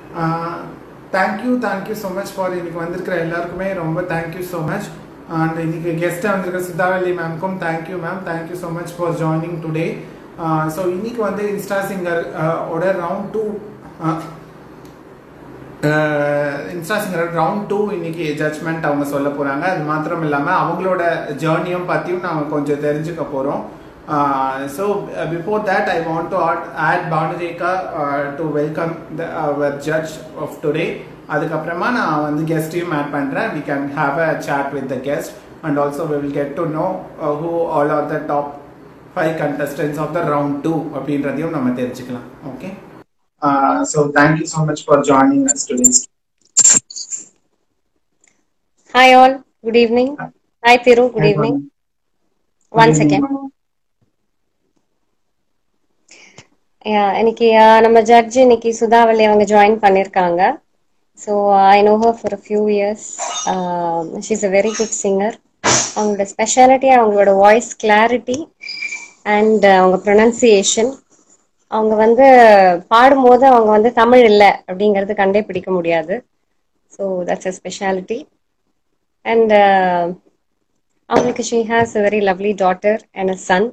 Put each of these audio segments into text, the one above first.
Thank you thank you so much for இன்னைக்கு வந்திருக்கிற எல்லாருக்குமே ரொம்ப தேங்க்யூ ஸோ மச் அண்ட் இன்னைக்கு கெஸ்ட்டாக வந்திருக்கிற சித்தாவல்லி மேம்க்கும் thank you ma'am thank you so much for joining today so இன்னைக்கு வந்து இன்ஸ்டா சிங்கர் ஓட round two insta singer round two இன்னைக்கு ஜட்ஜ்மெண்ட் அவங்க சொல்ல போகிறாங்க அது மாத்திரம் இல்லாமல் அவங்களோட ஜேர்னியும் பற்றியும் நாங்கள் கொஞ்சம் தெரிஞ்சுக்க போகிறோம் so before that I want to add Bhanurekha to welcome the our judge of today அதுக்கப்புறமா நான் வந்து கெஸ்ட்டையும் ஆட் பண்ணுறேன் we can have a chat with the guest and also we will get to know who all are the top five contestants of the round two அப்படின்றதையும் நம்ம தெரிஞ்சுக்கலாம் okay so thank you so much for joining us today Hi all, good evening. Hi Thiru, good evening. One second. Yeah, இன்னைக்கு uh, நம்ம judge இன்னைக்கு சுதாவல்லி அவங்க join பண்ணியிருக்காங்க so I know her for a few years she is a very good singer அவங்களோட speciality அவங்களோட voice clarity and அவங்க pronunciation அவங்க வந்து பாடும்போது அவங்க வந்து தமிழ் இல்லை அப்படிங்கிறது கண்டே பிடிக்க முடியாது so that's a speciality and அவங்களுக்கு she has a very lovely daughter and a son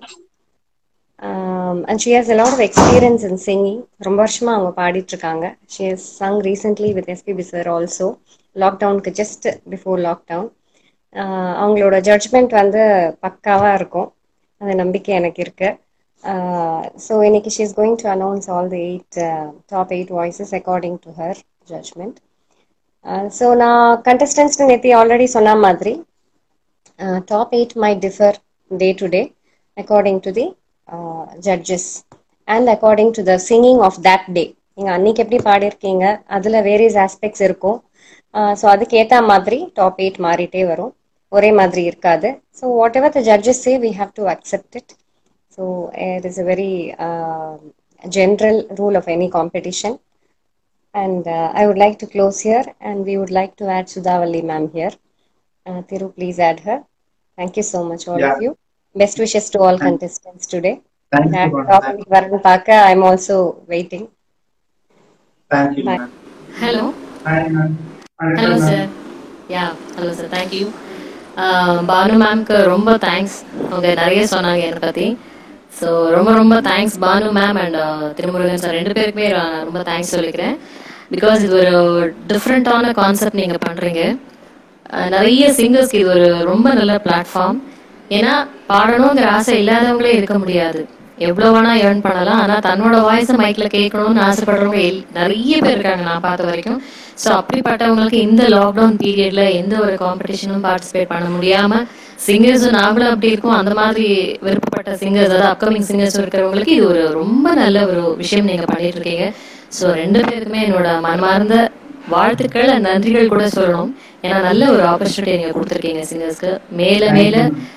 and she has a lot of experience in singing ரொம்ப வருஷமா அவங்க பாடிட்டு இருக்காங்க she has sung recently with SPB sir also லாக்டவுனுக்கு just before lockdown அவங்களோட judgement வந்து பக்காவா இருக்கும் அந்த நம்பிக்கை எனக்கு இருக்கு ஸோ இன்னைக்கு she is going to announce all the eight top eight voices according to her judgement so நான் கண்டஸ்டன்ஸ் நேற்று ஆல்ரெடி சொன்ன மாதிரி top eight may differ day to day according to the judges and according to the singing of that day நீங்கள் அன்னைக்கு எப்படி பாடியிருக்கீங்க அதில் various aspects இருக்கும் so அதுக்கு ஏற்ற மாதிரி டாப் எயிட் மாறிட்டே வரும் ஒரே மாதிரி இருக்காது so whatever the judges say we have to accept it so it is a very general rule of any competition And uh, I would like to close here, and we would like to add Sudhavalli ma'am here. Uh, Thiru, please add her. Thank you so much, all Yeah. of you. Best wishes to all contestants today. Thank you, And Varun. topic Varun Paka, I'm also waiting. Thank you, Bye. ma'am. Hello Hi, ma'am. Hello sir yeah hello sir thank you Bhanu மேம்க்கு ரொம்ப thanks அவங்க நிறைய சொன்னாங்க என்னை பற்றி so ரொம்ப ரொம்ப thanks Bhanu ma'am and Thirumurugan sir ரெண்டு பேருக்குமே நான் ரொம்ப தேங்க்ஸ் சொல்லிக்கிறேன் பிகாஸ் இது ஒரு டிஃப்ரெண்ட்டான கான்செப்ட் நீங்கள் பண்ணுறீங்க நிறைய சிங்கர்ஸ்க்கு இது ஒரு ரொம்ப நல்ல பிளாட்ஃபார்ம் ஏன்னா பாடணுங்கிற ஆசை இல்லாதவங்களே இருக்க முடியாது எவ்வளோ வேணா ஏர்ன் பண்ணலாம் ஆனால் தன்னோட வாய்ஸை மைக்கில் கேட்கணும்னு ஆசைப்படுறவங்க எல்- நிறைய பேர் இருக்காங்க நான் பார்த்த வரைக்கும் ஸோ அப்படிப்பட்டவங்களுக்கு இந்த லாக்டவுன் பீரியட்ல எந்த ஒரு காம்படிஷனும் பார்ட்டிசிபேட் பண்ண முடியாம சிங்கர்ஸும் நாங்களும் அப்படி இருக்கோம் அந்த மாதிரி விருப்பப்பட்ட சிங்கர்ஸ் அதாவது அப்கமிங் சிங்கர்ஸ் இருக்கிறவங்களுக்கு இது ஒரு ரொம்ப நல்ல ஒரு விஷயம் நீங்க பண்ணிட்டு இருக்கீங்க ஸோ ரெண்டு பேருக்குமே என்னோட மனமார்ந்த வாழ்த்துக்கள் and நன்றிகள் கூட சொல்லணும் ஏன்னா நல்ல ஒரு ஆப்பர்ச்சுனிட்டி நீங்க கொடுத்துருக்கீங்க சிங்கர்ஸ்க்கு மேல மேல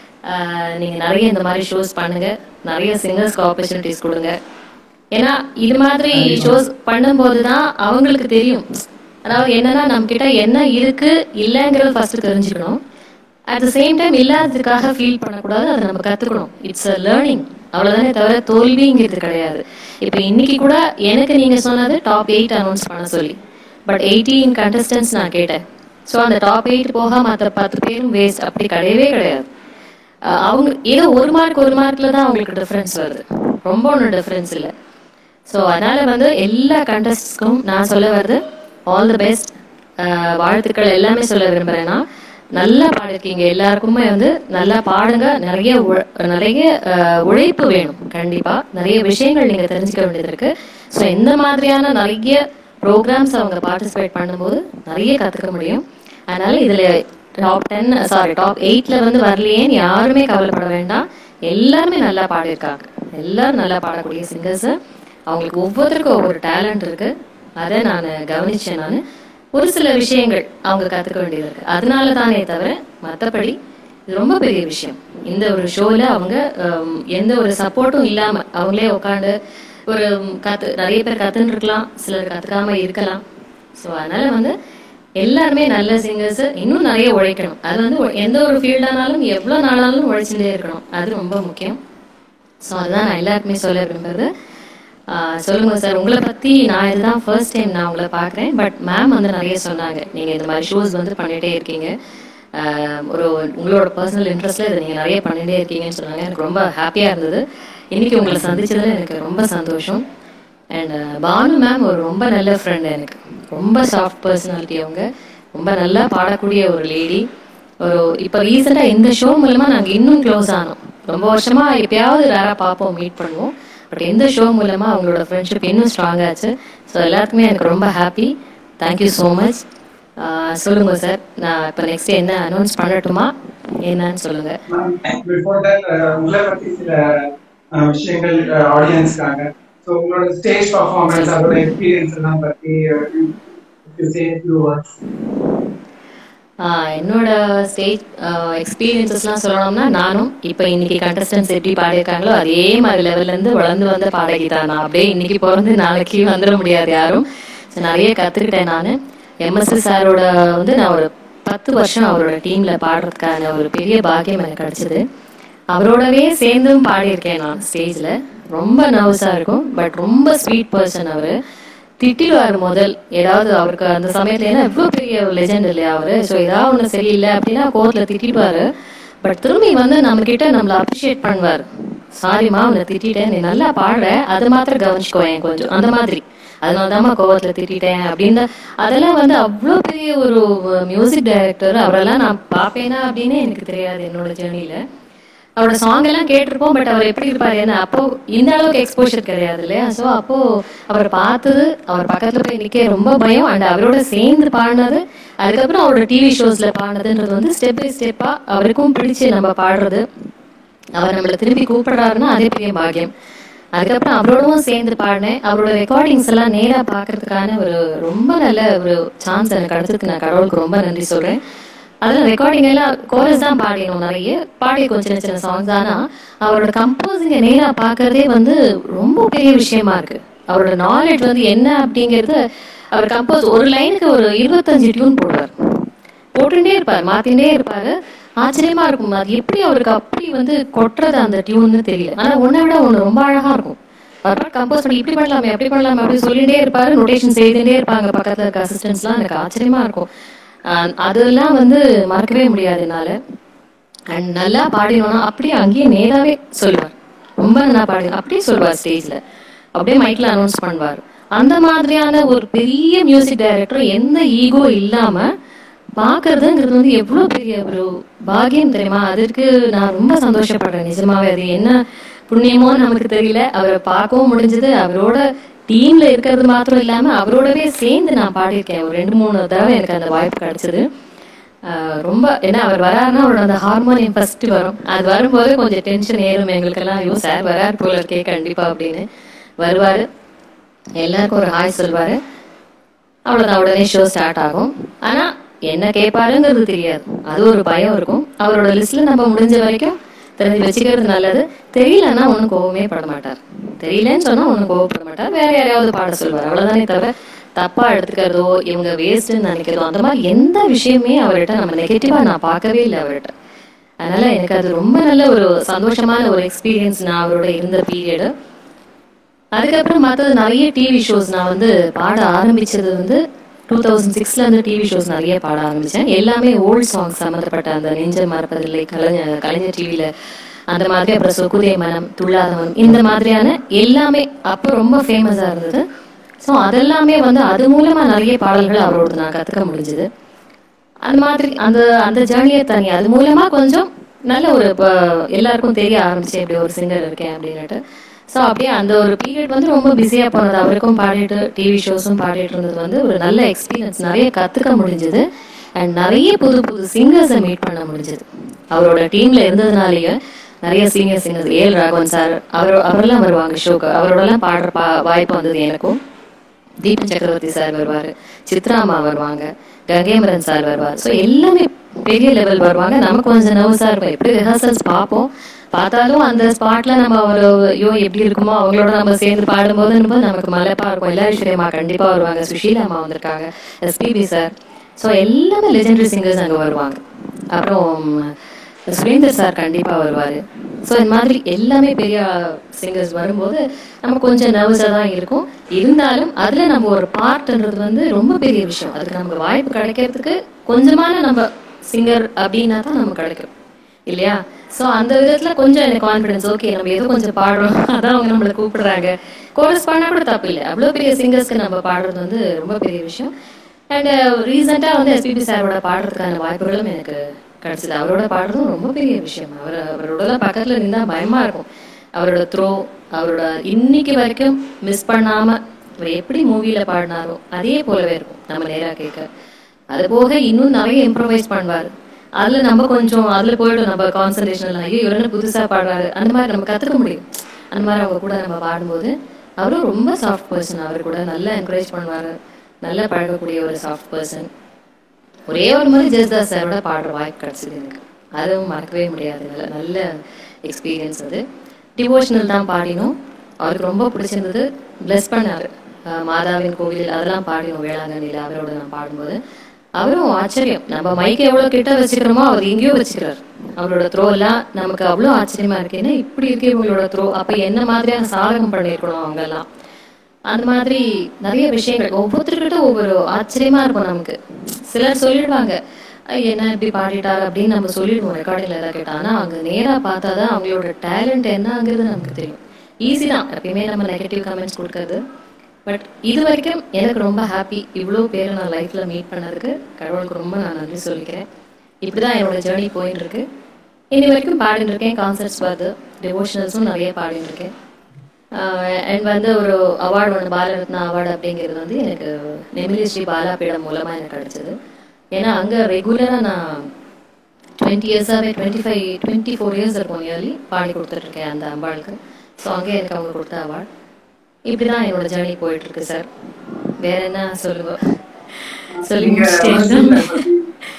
ஆஹ், நீங்க நிறைய இந்த மாதிரி ஷோஸ் பண்ணுங்க நிறைய சிங்கர்ஸ்க்கு ஆப்பர்ச்சுனிட்டிஸ் கொடுங்க ஏன்னா இது மாதிரி ஷோஸ் பண்ணும்போது தான் அவங்களுக்கு தெரியும் அதாவது என்னன்னா நம்ம கிட்ட என்ன இருக்கு இல்லைங்கிறத ஃபர்ஸ்ட் தெரிஞ்சுக்கணும் அட் த சேம் டைம் இல்லாததுக்காக ஃபீல் பண்ணக்கூடாது அதை நம்ம கத்துக்கணும் இட்ஸ் அ லேர்னிங் அவ்வளவுதானே தவிர தோல்விங்கிறது கிடையாது இப்போ இன்னைக்கு கூட எனக்கு நீங்க சொன்னது டாப் எயிட் அனௌன்ஸ் பண்ண சொல்லி பட் எயிட்டீன் கண்டஸ்டன்ஸ் நான் கேட்டேன் ஸோ அந்த டாப் எயிட் போக மற்ற பத்து பேரும் வேஸ்ட் அப்படி கிடையவே கிடையாது அஹ் அவங்க ஏதோ ஒரு மார்க் ஒரு மார்க்ல தான் அவங்களுக்கு டிஃபரன்ஸ் வருது ரொம்ப ஒன்றும் டிஃபரன்ஸ் இல்லை ஸோ அதனால வந்து எல்லா கண்டஸ்ட்ஸ்க்கும் நான் சொல்ல வருது ஆல் தி பெஸ்ட் வாழ்த்துக்கள் எல்லாமே சொல்ல விரும்புறேன்னா நல்லா பாடிருக்கீங்க எல்லாருக்குமே வந்து நல்லா பாடுங்க நிறைய உழ- நிறைய அஹ், உழைப்பு வேணும் கண்டிப்பா நிறைய விஷயங்கள் நீங்க தெரிஞ்சுக்க வேண்டியது இருக்கு ஸோ இந்த மாதிரியான நிறைய ப்ரோக்ராம்ஸ் அவங்க பார்ட்டிசிபேட் பண்ணும்போது நிறைய கத்துக்க முடியும் அதனால இதுல டாப் டென் சாரி டாப் எயிட்ல வந்து வரலையேன்னு யாருமே கவலைப்பட வேண்டாம் எல்லாருமே நல்லா பாடியிருக்காங்க எல்லாரும் நல்லா பாடக்கூடிய சிங்கர்ஸ் அவங்களுக்கு ஒவ்வொருத்தருக்கும் ஒவ்வொரு டேலண்ட் இருக்கு அதை நான் கவனிச்சேன் நான் ஒரு சில விஷயங்கள் அவங்க கத்துக்க வேண்டியது இருக்கு அதனால தானே தவிர மற்றபடி இது ரொம்ப பெரிய விஷயம் இந்த ஒரு ஷோல அவங்க ஹம், எந்த ஒரு சப்போர்ட்டும் இல்லாம அவங்களே உட்காந்து ஒரு கத்து நிறைய பேர் கத்துன்னு இருக்கலாம் சிலர் கத்துக்காம இருக்கலாம் ஸோ அதனால வந்து எல்லாருமே நல்ல சிங்கர்ஸ் இன்னும் நிறைய உழைக்கணும் அது வந்து ஒ- எந்த ஒரு ஃபீல்டானாலும் எவ்வளோ நாளாலும் உழைச்சுட்டே இருக்கணும் அது ரொம்ப முக்கியம் ஸோ அதுதான் நான் எல்லாருக்குமே சொல்ல விரும்புறது ஆஹ் சொல்லுங்க சார் உங்களை பற்றி நான் இதுதான் ஃபர்ஸ்ட் டைம் நான் உங்களை பார்க்குறேன் பட் மேம் வந்து நிறைய சொன்னாங்க நீங்கள் இந்த மாதிரி ஷோஸ் வந்து பண்ணிகிட்டே இருக்கீங்க ஆஹ் ஒரு உங்களோட பர்சனல் இன்ட்ரெஸ்ட்டில் இதை நீங்கள் நிறைய பண்ணிகிட்டே இருக்கீங்கன்னு சொன்னாங்க எனக்கு ரொம்ப ஹாப்பியாக இருந்தது இன்னைக்கு உங்களை சந்திச்சதுல எனக்கு ரொம்ப சந்தோஷம் அண்ட் பானு மேம் ஒரு ரொம்ப நல்ல ஃப்ரெண்ட் எனக்கு ரொம்ப சாஃப்ட் பர்சனாலிட்டி அவங்க ரொம்ப நல்லா பாடக்கூடிய ஒரு லேடி ஒரு இப்போ ரீசெண்டாக இந்த ஷோ மூலமா நாங்கள் இன்னும் க்ளோஸ் ஆனோம் ரொம்ப வருஷமா எப்பயாவது ரேராக பார்ப்போம் மீட் பண்ணுவோம் பட் இந்த ஷோ மூலமா அவங்களோட ஃப்ரெண்ட்ஷிப் இன்னும் ஸ்ட்ராங் ஆச்சு ஸோ எல்லாருக்குமே எனக்கு ரொம்ப ஹாப்பி தேங்க்யூ ஸோ மச் சொல்லுங்க சார் நான் இப்போ நெக்ஸ்ட் என்ன அனௌன்ஸ் பண்ணட்டுமா என்னன்னு சொல்லுங்க பிஃபோர் தட் உங்களை பத்தி சில அஹ், விஷயங்கள் ஆடியன்ஸ்க்காக ஸோ உங்களோட ஸ்டேஜ் பர்ஃபார்மன்ஸ் அதோட எக்ஸ்பீரியன்ஸ் எல்லாம் பத்தி சே ஃபியூ வேர்ட்ஸ் ஆஹ் என்னோட ஸ்டேஜ் எக்ஸ்பீரியன்சஸ்லாம் சொல்லணும்னா நானும் இப்போ இன்னைக்கு கண்டஸ்டன்ஸ் எப்படி பாடியிருக்காங்களோ அதே மாதிரி லெவல்ல இருந்து வளர்ந்து வந்த பாடகி தான் நான் அப்படியே இன்னைக்கு பிறந்து நாளைக்கு வந்துட முடியாது யாரும் ஸோ நிறைய கற்றுக்கிட்டேன் நான் எம்எஸ்சி சாரோட வந்து நான் ஒரு பத்து வருஷம் அவரோட டீம்ல பாடுறதுக்கான ஒரு பெரிய பாக்கியம் எனக்கு கிடைச்சது அவரோடவே சேர்ந்தும் பாடியிருக்கேன் நான் ஸ்டேஜில் ரொம்ப நர்வஸாக இருக்கும் பட் ரொம்ப ஸ்வீட் பர்சன் அவர் திட்டிடுவார் முதல் ஏதாவது அவருக்கு அந்த சமயத்துல ஏன்னா இவ்வளோ பெரிய லெஜெண்ட் இல்லையா அவரு ஸோ ஏதாவது ஒன்று சரியில்லை அப்படின்னா கோவத்தில் திட்டிடுவாரு பட் திரும்பி வந்து நம்ம கிட்ட நம்மள அப்ரிஷியேட் பண்ணுவார் சாரிம்மா உன்னை திட்டிட்டேன் நீ நல்லா பாடுற அது மாத்திரம் கவனிச்சுக்கோ என் கொஞ்சம் அந்த மாதிரி அதனாலதாம்மா கோவத்துல திட்டிட்டேன் அப்படின்னு அதெல்லாம் வந்து அவ்வளோ பெரிய ஒரு மியூசிக் டைரக்டர் அவரெல்லாம் நான் பார்ப்பேனா அப்படின்னு எனக்கு தெரியாது என்னோட ஜேர்னில அவரோட சாங் எல்லாம் கேட்டிருப்போம் பட் அவர் எப்படி இருப்பாரு ஏன்னா அப்போ இந்த அளவுக்கு எக்ஸ்போஷர் கிடையாது இல்லையா ஸோ அப்போ அவர் பார்த்தது அவர் பக்கத்துல போய் நிக்க ரொம்ப பயம் அண்ட் அவரோட சேர்ந்து பாடினது அதுக்கப்புறம் அவரோட டிவி ஷோஸ்ல பாடினதுன்றது வந்து ஸ்டெப் பை ஸ்டெப்பா அவருக்கும் பிடிச்சு நம்ம பாடுறது அவர் நம்மள திருப்பி கூப்பிடுறாருன்னா அதே பெரிய பாக்கியம் அதுக்கப்புறம் அவரோடவும் சேர்ந்து பாடினேன் அவரோட ரெக்கார்டிங்ஸ் எல்லாம் நேரா பார்க்கறதுக்கான ஒரு ரொம்ப நல்ல ஒரு சான்ஸ் எனக்கு கிடைச்சதுக்கு நான் கடவுளுக்கு ரொம்ப நன்றி சொல்றேன் அதில் ரெக்கார்டிங் எல்லாம் கோரஸ் தான் பாடினோம் நிறைய பாடிய கொஞ்சம் சின்ன சின்ன சாங்ஸ் ஆனா அவரோட கம்போசிங்கை நேரா பார்க்கறதே வந்து ரொம்ப பெரிய விஷயமா இருக்கு அவரோட நாலேஜ் வந்து என்ன அப்படிங்கிறது அவர் கம்போஸ் ஒரு லைனுக்கு ஒரு இருபத்தஞ்சு டியூன் போடுவார் போட்டுட்டே இருப்பார் மாத்திட்டே இருப்பாரு ஆச்சரியமா இருக்கும் அது எப்படி அவருக்கு அப்படி வந்து கொட்டுறது அந்த டியூன்னு தெரியல ஆனா ஒன்னை விட ஒண்ணு ரொம்ப அழகா இருக்கும் அவர் கம்போஸ் பண்ணி இப்படி பண்ணலாமே அப்படி பண்ணலாமே அப்படி சொல்லிட்டே இருப்பாரு நோட்டேஷன் செய்துட்டே இருப்பாங்க பக்கத்துல இருக்க அசிஸ்டன்ட்ஸ்லாம் எனக்கு ஆச்சரியமா இருக்கும் ஆஹ் அதெல்லாம் வந்து மறக்கவே முடியாது என்னால அண்ட் நல்லா பாடினோம்னா அப்படியே அங்கேயே நேராவே சொல்லுவார் ரொம்ப நல்லா பாடி அப்படியே சொல்லுவார் ஸ்டேஜ்ல அப்படியே மைக்ல அனௌன்ஸ் பண்ணுவார் அந்த மாதிரியான ஒரு பெரிய மியூசிக் டைரக்டர் எந்த ஈகோ இல்லாம பாக்குறதுங்கிறது வந்து எவ்வளவு பெரிய ஒரு பாக்கியம் தெரியுமா அதற்கு நான் ரொம்ப சந்தோஷப்படுறேன் நிஜமாவே அது என்ன புண்ணியமோ நமக்கு தெரியல அவரை பார்க்கவும் முடிஞ்சது அவரோட டீம்ல இருக்கிறது மாத்திரம் இல்லாம அவரோடவே சேர்ந்து நான் பாடியிருக்கேன் ஒரு ரெண்டு மூணு தடவை எனக்கு அந்த வாய்ப்பு கிடைச்சது ஆஹ் ரொம்ப ஏன்னா அவர் வராருன்னா அவரோட அந்த ஹார்மோனியம் ஃபர்ஸ்ட் வரும் அது வரும்போது கொஞ்சம் டென்ஷன் ஏறும் எங்களுக்கெல்லாம் ஐயோ சார் வராரு போல இருக்கே கண்டிப்பா அப்படின்னு வருவாரு எல்லாருக்கும் ஒரு ஹாய் சொல்வாரு அவ்வளவுதான் உடனே ஷோ ஸ்டார்ட் ஆகும் ஆனா என்ன கேட்பாருங்கிறது தெரியாது அது ஒரு பயம் இருக்கும் அவரோட லிஸ்ட்ல நம்ம முடிஞ்ச வரைக்கும் தெரிஞ்சு வச்சுக்கிறது நல்லது தெரியலன்னா ஒன்றும் கோவமே பட மாட்டார் தெரியலன்னு சொன்னா ஒன்றும் கோவப்பட மாட்டார் வேற யாரையாவது பாட சொல்வார் அவ்வளவுதானே தவிர தப்பா எடுத்துக்கிறதோ இவங்க வேஸ்ட்னு நினைக்கிறதோ அந்த மாதிரி எந்த விஷயமே அவர்கிட்ட நம்ம நெகட்டிவா நான் பார்க்கவே இல்லை அவர்கிட்ட அதனால எனக்கு அது ரொம்ப நல்ல ஒரு சந்தோஷமான ஒரு எக்ஸ்பீரியன்ஸ் நான் அவரோட இருந்த பீரியடு அதுக்கப்புறம் மற்றது நிறைய டிவி ஷோஸ் நான் வந்து பாட ஆரம்பிச்சது வந்து டூ தௌசண்ட் சிக்ஸ்ல இருந்து டிவி ஷோஸ் நிறைய பாட ஆரம்பிச்சேன் எல்லாமே ஓல்ட் சாங்ஸ் சம்மந்தப்பட்ட அந்த நெஞ்ச மறப்பதில்லை கலைஞர் கலைஞர் டிவியில அந்த மாதிரி அப்புறம் சொக்குதே மனம் துள்ளாதவன் இந்த மாதிரியான எல்லாமே அப்போ ரொம்ப ஃபேமஸா இருந்தது ஸோ அதெல்லாமே வந்து அது மூலமா நிறைய பாடல்கள் அவரோட நான் கத்துக்க முடிஞ்சது அந்த மாதிரி அந்த அந்த ஜேர்னியை தனி அது மூலமா கொஞ்சம் நல்ல ஒரு இப்போ எல்லாருக்கும் தெரிய ஆரம்பிச்சு இப்படி ஒரு சிங்கர் இருக்கேன் அப்படின்னுட்டு ஸோ அப்படியே அந்த ஒரு பீரியட் வந்து ரொம்ப பிஸியா போனது அவருக்கும் பாடிட்டு டிவி ஷோஸும் பாடிட்டு இருந்தது வந்து ஒரு நல்ல எக்ஸ்பீரியன்ஸ் நிறைய கத்துக்க முடிஞ்சது அண்ட் நிறைய புது புது சிங்கர்ஸை மீட் பண்ண முடிஞ்சது அவரோட டீம்ல இருந்ததுனாலேயே நிறைய senior singers AL Raghavan sir அவர் அவரெல்லாம் வருவாங்க ஷோக்கு அவரோடலாம் பாடுற பா வாய்ப்பு வந்தது எனக்கும் தீபன் சக்கரவர்த்தி சார் வருவாரு சித்ராமா வருவாங்க கங்கேமரன் சார் வருவார் ஸோ எல்லாமே பெரிய லெவல் வருவாங்க நமக்கு கொஞ்சம் நர்வஸா இருக்கும் எப்படி ரிஹர்சல்ஸ் பார்ப்போம் பார்த்தாலும் அந்த ஸ்பாட்ல நம்ம ஒரு ஐயோ எப்படி இருக்குமோ அவங்களோட நம்ம சேர்ந்து பாடும்போது நமக்கு மலைப்பா இருக்கும் எல்லா விஷயமா கண்டிப்பா வருவாங்க சுஷீலா அம்மா வந்திருக்காங்க எஸ்பிபி சார் ஸோ எல்லாமே லெஜெண்டரி சிங்கர்ஸ் அங்கே வருவாங்க அப்புறம் சுரேந்தர் சார் கண்டிப்பா வருவாரு ஸோ இந்த மாதிரி எல்லாமே பெரிய சிங்கர்ஸ் வரும்போது நம்ம கொஞ்சம் நர்வஸாக தான் இருக்கும் இருந்தாலும் அதுல நம்ம ஒரு பார்ட்ன்றது வந்து ரொம்ப பெரிய விஷயம் அதுக்கு நமக்கு வாய்ப்பு கிடைக்கிறதுக்கு கொஞ்சமான நம்ம சிங்கர் அப்படின்னா தான் நமக்கு கிடைக்கும் இல்லையா ஸோ அந்த விதத்துல கொஞ்சம் எனக்கு கான்ஃபிடன்ஸ் ஓகே நம்ம ஏதோ கொஞ்சம் பாடுறோம் அதான் அவங்க நம்மளை கூப்பிடுறாங்க கோரஸ் பாடினா கூட தப்பு இல்லை அவ்வளோ பெரிய சிங்கர்ஸ்க்கு நம்ம பாடுறது வந்து ரொம்ப பெரிய விஷயம் அண்ட் ரீசெண்டாக வந்து எஸ்பிபி சாரோட பாடுறதுக்கான வாய்ப்புகளும் எனக்கு கிடைச்சது அவரோட பாடுறதும் ரொம்ப பெரிய விஷயம் அவர் அவரோட பக்கத்துல நின்னா பயமா இருக்கும் அவரோட த்ரோ அவரோட இன்னைக்கு வரைக்கும் மிஸ் பண்ணாம அவர் எப்படி மூவில பாடினாரோ அதே போலவே இருக்கும் நம்ம நேரா கேட்க அது போக இன்னும் நிறைய இம்ப்ரவைஸ் பண்ணுவார் அதுல நம்ம கொஞ்சம் அதுல போயிடும் நம்ம கான்சன்ட்ரேஷன் ஐயோ இவர் என்ன புதுசா பாடுறாரு அந்த மாதிரி நம்ம கத்துக்க முடியும் அந்த மாதிரி அவங்க கூட நம்ம பாடும்போது அவரும் ரொம்ப சாஃப்ட் பர்சன் அவர் கூட நல்லா என்கரேஜ் பண்ணுவாரு நல்லா பழகக்கூடிய ஒரு சாஃப்ட் பர்சன் ஒரே ஒரு முறை ஜெயசுதாஸ் சாரோட பாடுற வாய்ப்பு கிடைச்சது எனக்கு அதுவும் மறக்கவே முடியாது நல்ல நல்ல எக்ஸ்பீரியன்ஸ் அது டிவோஷனல் தான் பாடினோம் அவருக்கு ரொம்ப பிடிச்சிருந்தது பிளஸ் பண்ணாரு அஹ் மாதாவின் கோவில் அதெல்லாம் பாடினோம் வேளாங்கண்ணியில் அவரோட நான் பாடும்போது அவரும் ஆச்சரியம் நம்ம மைக்கு எவ்வளவு கிட்ட வச்சுக்கிறோமோ அவர் எங்கேயோ வச்சுக்கிறார் அவரோட த்ரோ எல்லாம் நமக்கு அவ்வளோ ஆச்சரியமா இருக்கு என்ன இப்படி இருக்கு இவங்களோட த்ரோ அப்ப என்ன மாதிரியான சாதகம் பண்ணியிருக்கணும் அவங்க எல்லாம் அந்த மாதிரி நிறைய விஷயங்கள் ஒவ்வொருத்தர்கிட்ட ஒவ்வொரு ஆச்சரியமா இருக்கும் நமக்கு சிலர் சொல்லிடுவாங்க "ஐய், என்ன இப்படி பாடிட்டாரு அப்படின்னு நம்ம சொல்லிடுவோம் ரெக்கார்டிங்ல ஏதாவது கேட்டா ஆனா அவங்க நேரா பார்த்தாதான் அவங்களோட டேலண்ட் என்னங்கிறது நமக்கு தெரியும் ஈஸி தான் எப்பயுமே நம்ம நெகட்டிவ் கமெண்ட்ஸ் கொடுக்கறது பட் இது வரைக்கும் எனக்கு ரொம்ப ஹாப்பி இவ்வளோ பேரை நான் லைஃப்ல மீட் பண்ணதுக்கு கடவுளுக்கு ரொம்ப நான் நன்றி சொல்லிக்கிறேன் இப்படிதான் என்னோட ஜேர்னி போயிட்டு இருக்கு இனி வரைக்கும் பாடிட்டு இருக்கேன் கான்சர்ட்ஸ் வருது டிவோஷனல்ஸும் நிறைய பாடிட்டு இருக்கேன் அண்ட் வந்து ஒரு அவார்டு ஒன்று பாரத்னா அவார்டு அப்படிங்கிறது வந்து எனக்கு நெமிலி ஸ்ரீ பாலாபீடம் மூலமாக எனக்கு கிடைச்சது ஏன்னா அங்கே ரெகுலராக நான் டுவெண்ட்டி இயர்ஸாகவே twenty five twenty four years இருக்கும் இயர்லி பாடி கொடுத்துட்ருக்கேன் அந்த அம்பாளுக்கு ஸோ அங்கே எனக்கு அவங்க கொடுத்த அவார்டு இப்படி தான் என்னோட ஜேர்னி போயிட்டு இருக்கு சார் வேற என்ன சொல்லுங்க சொல்லி நீங்க முடிச்சிட்டேன்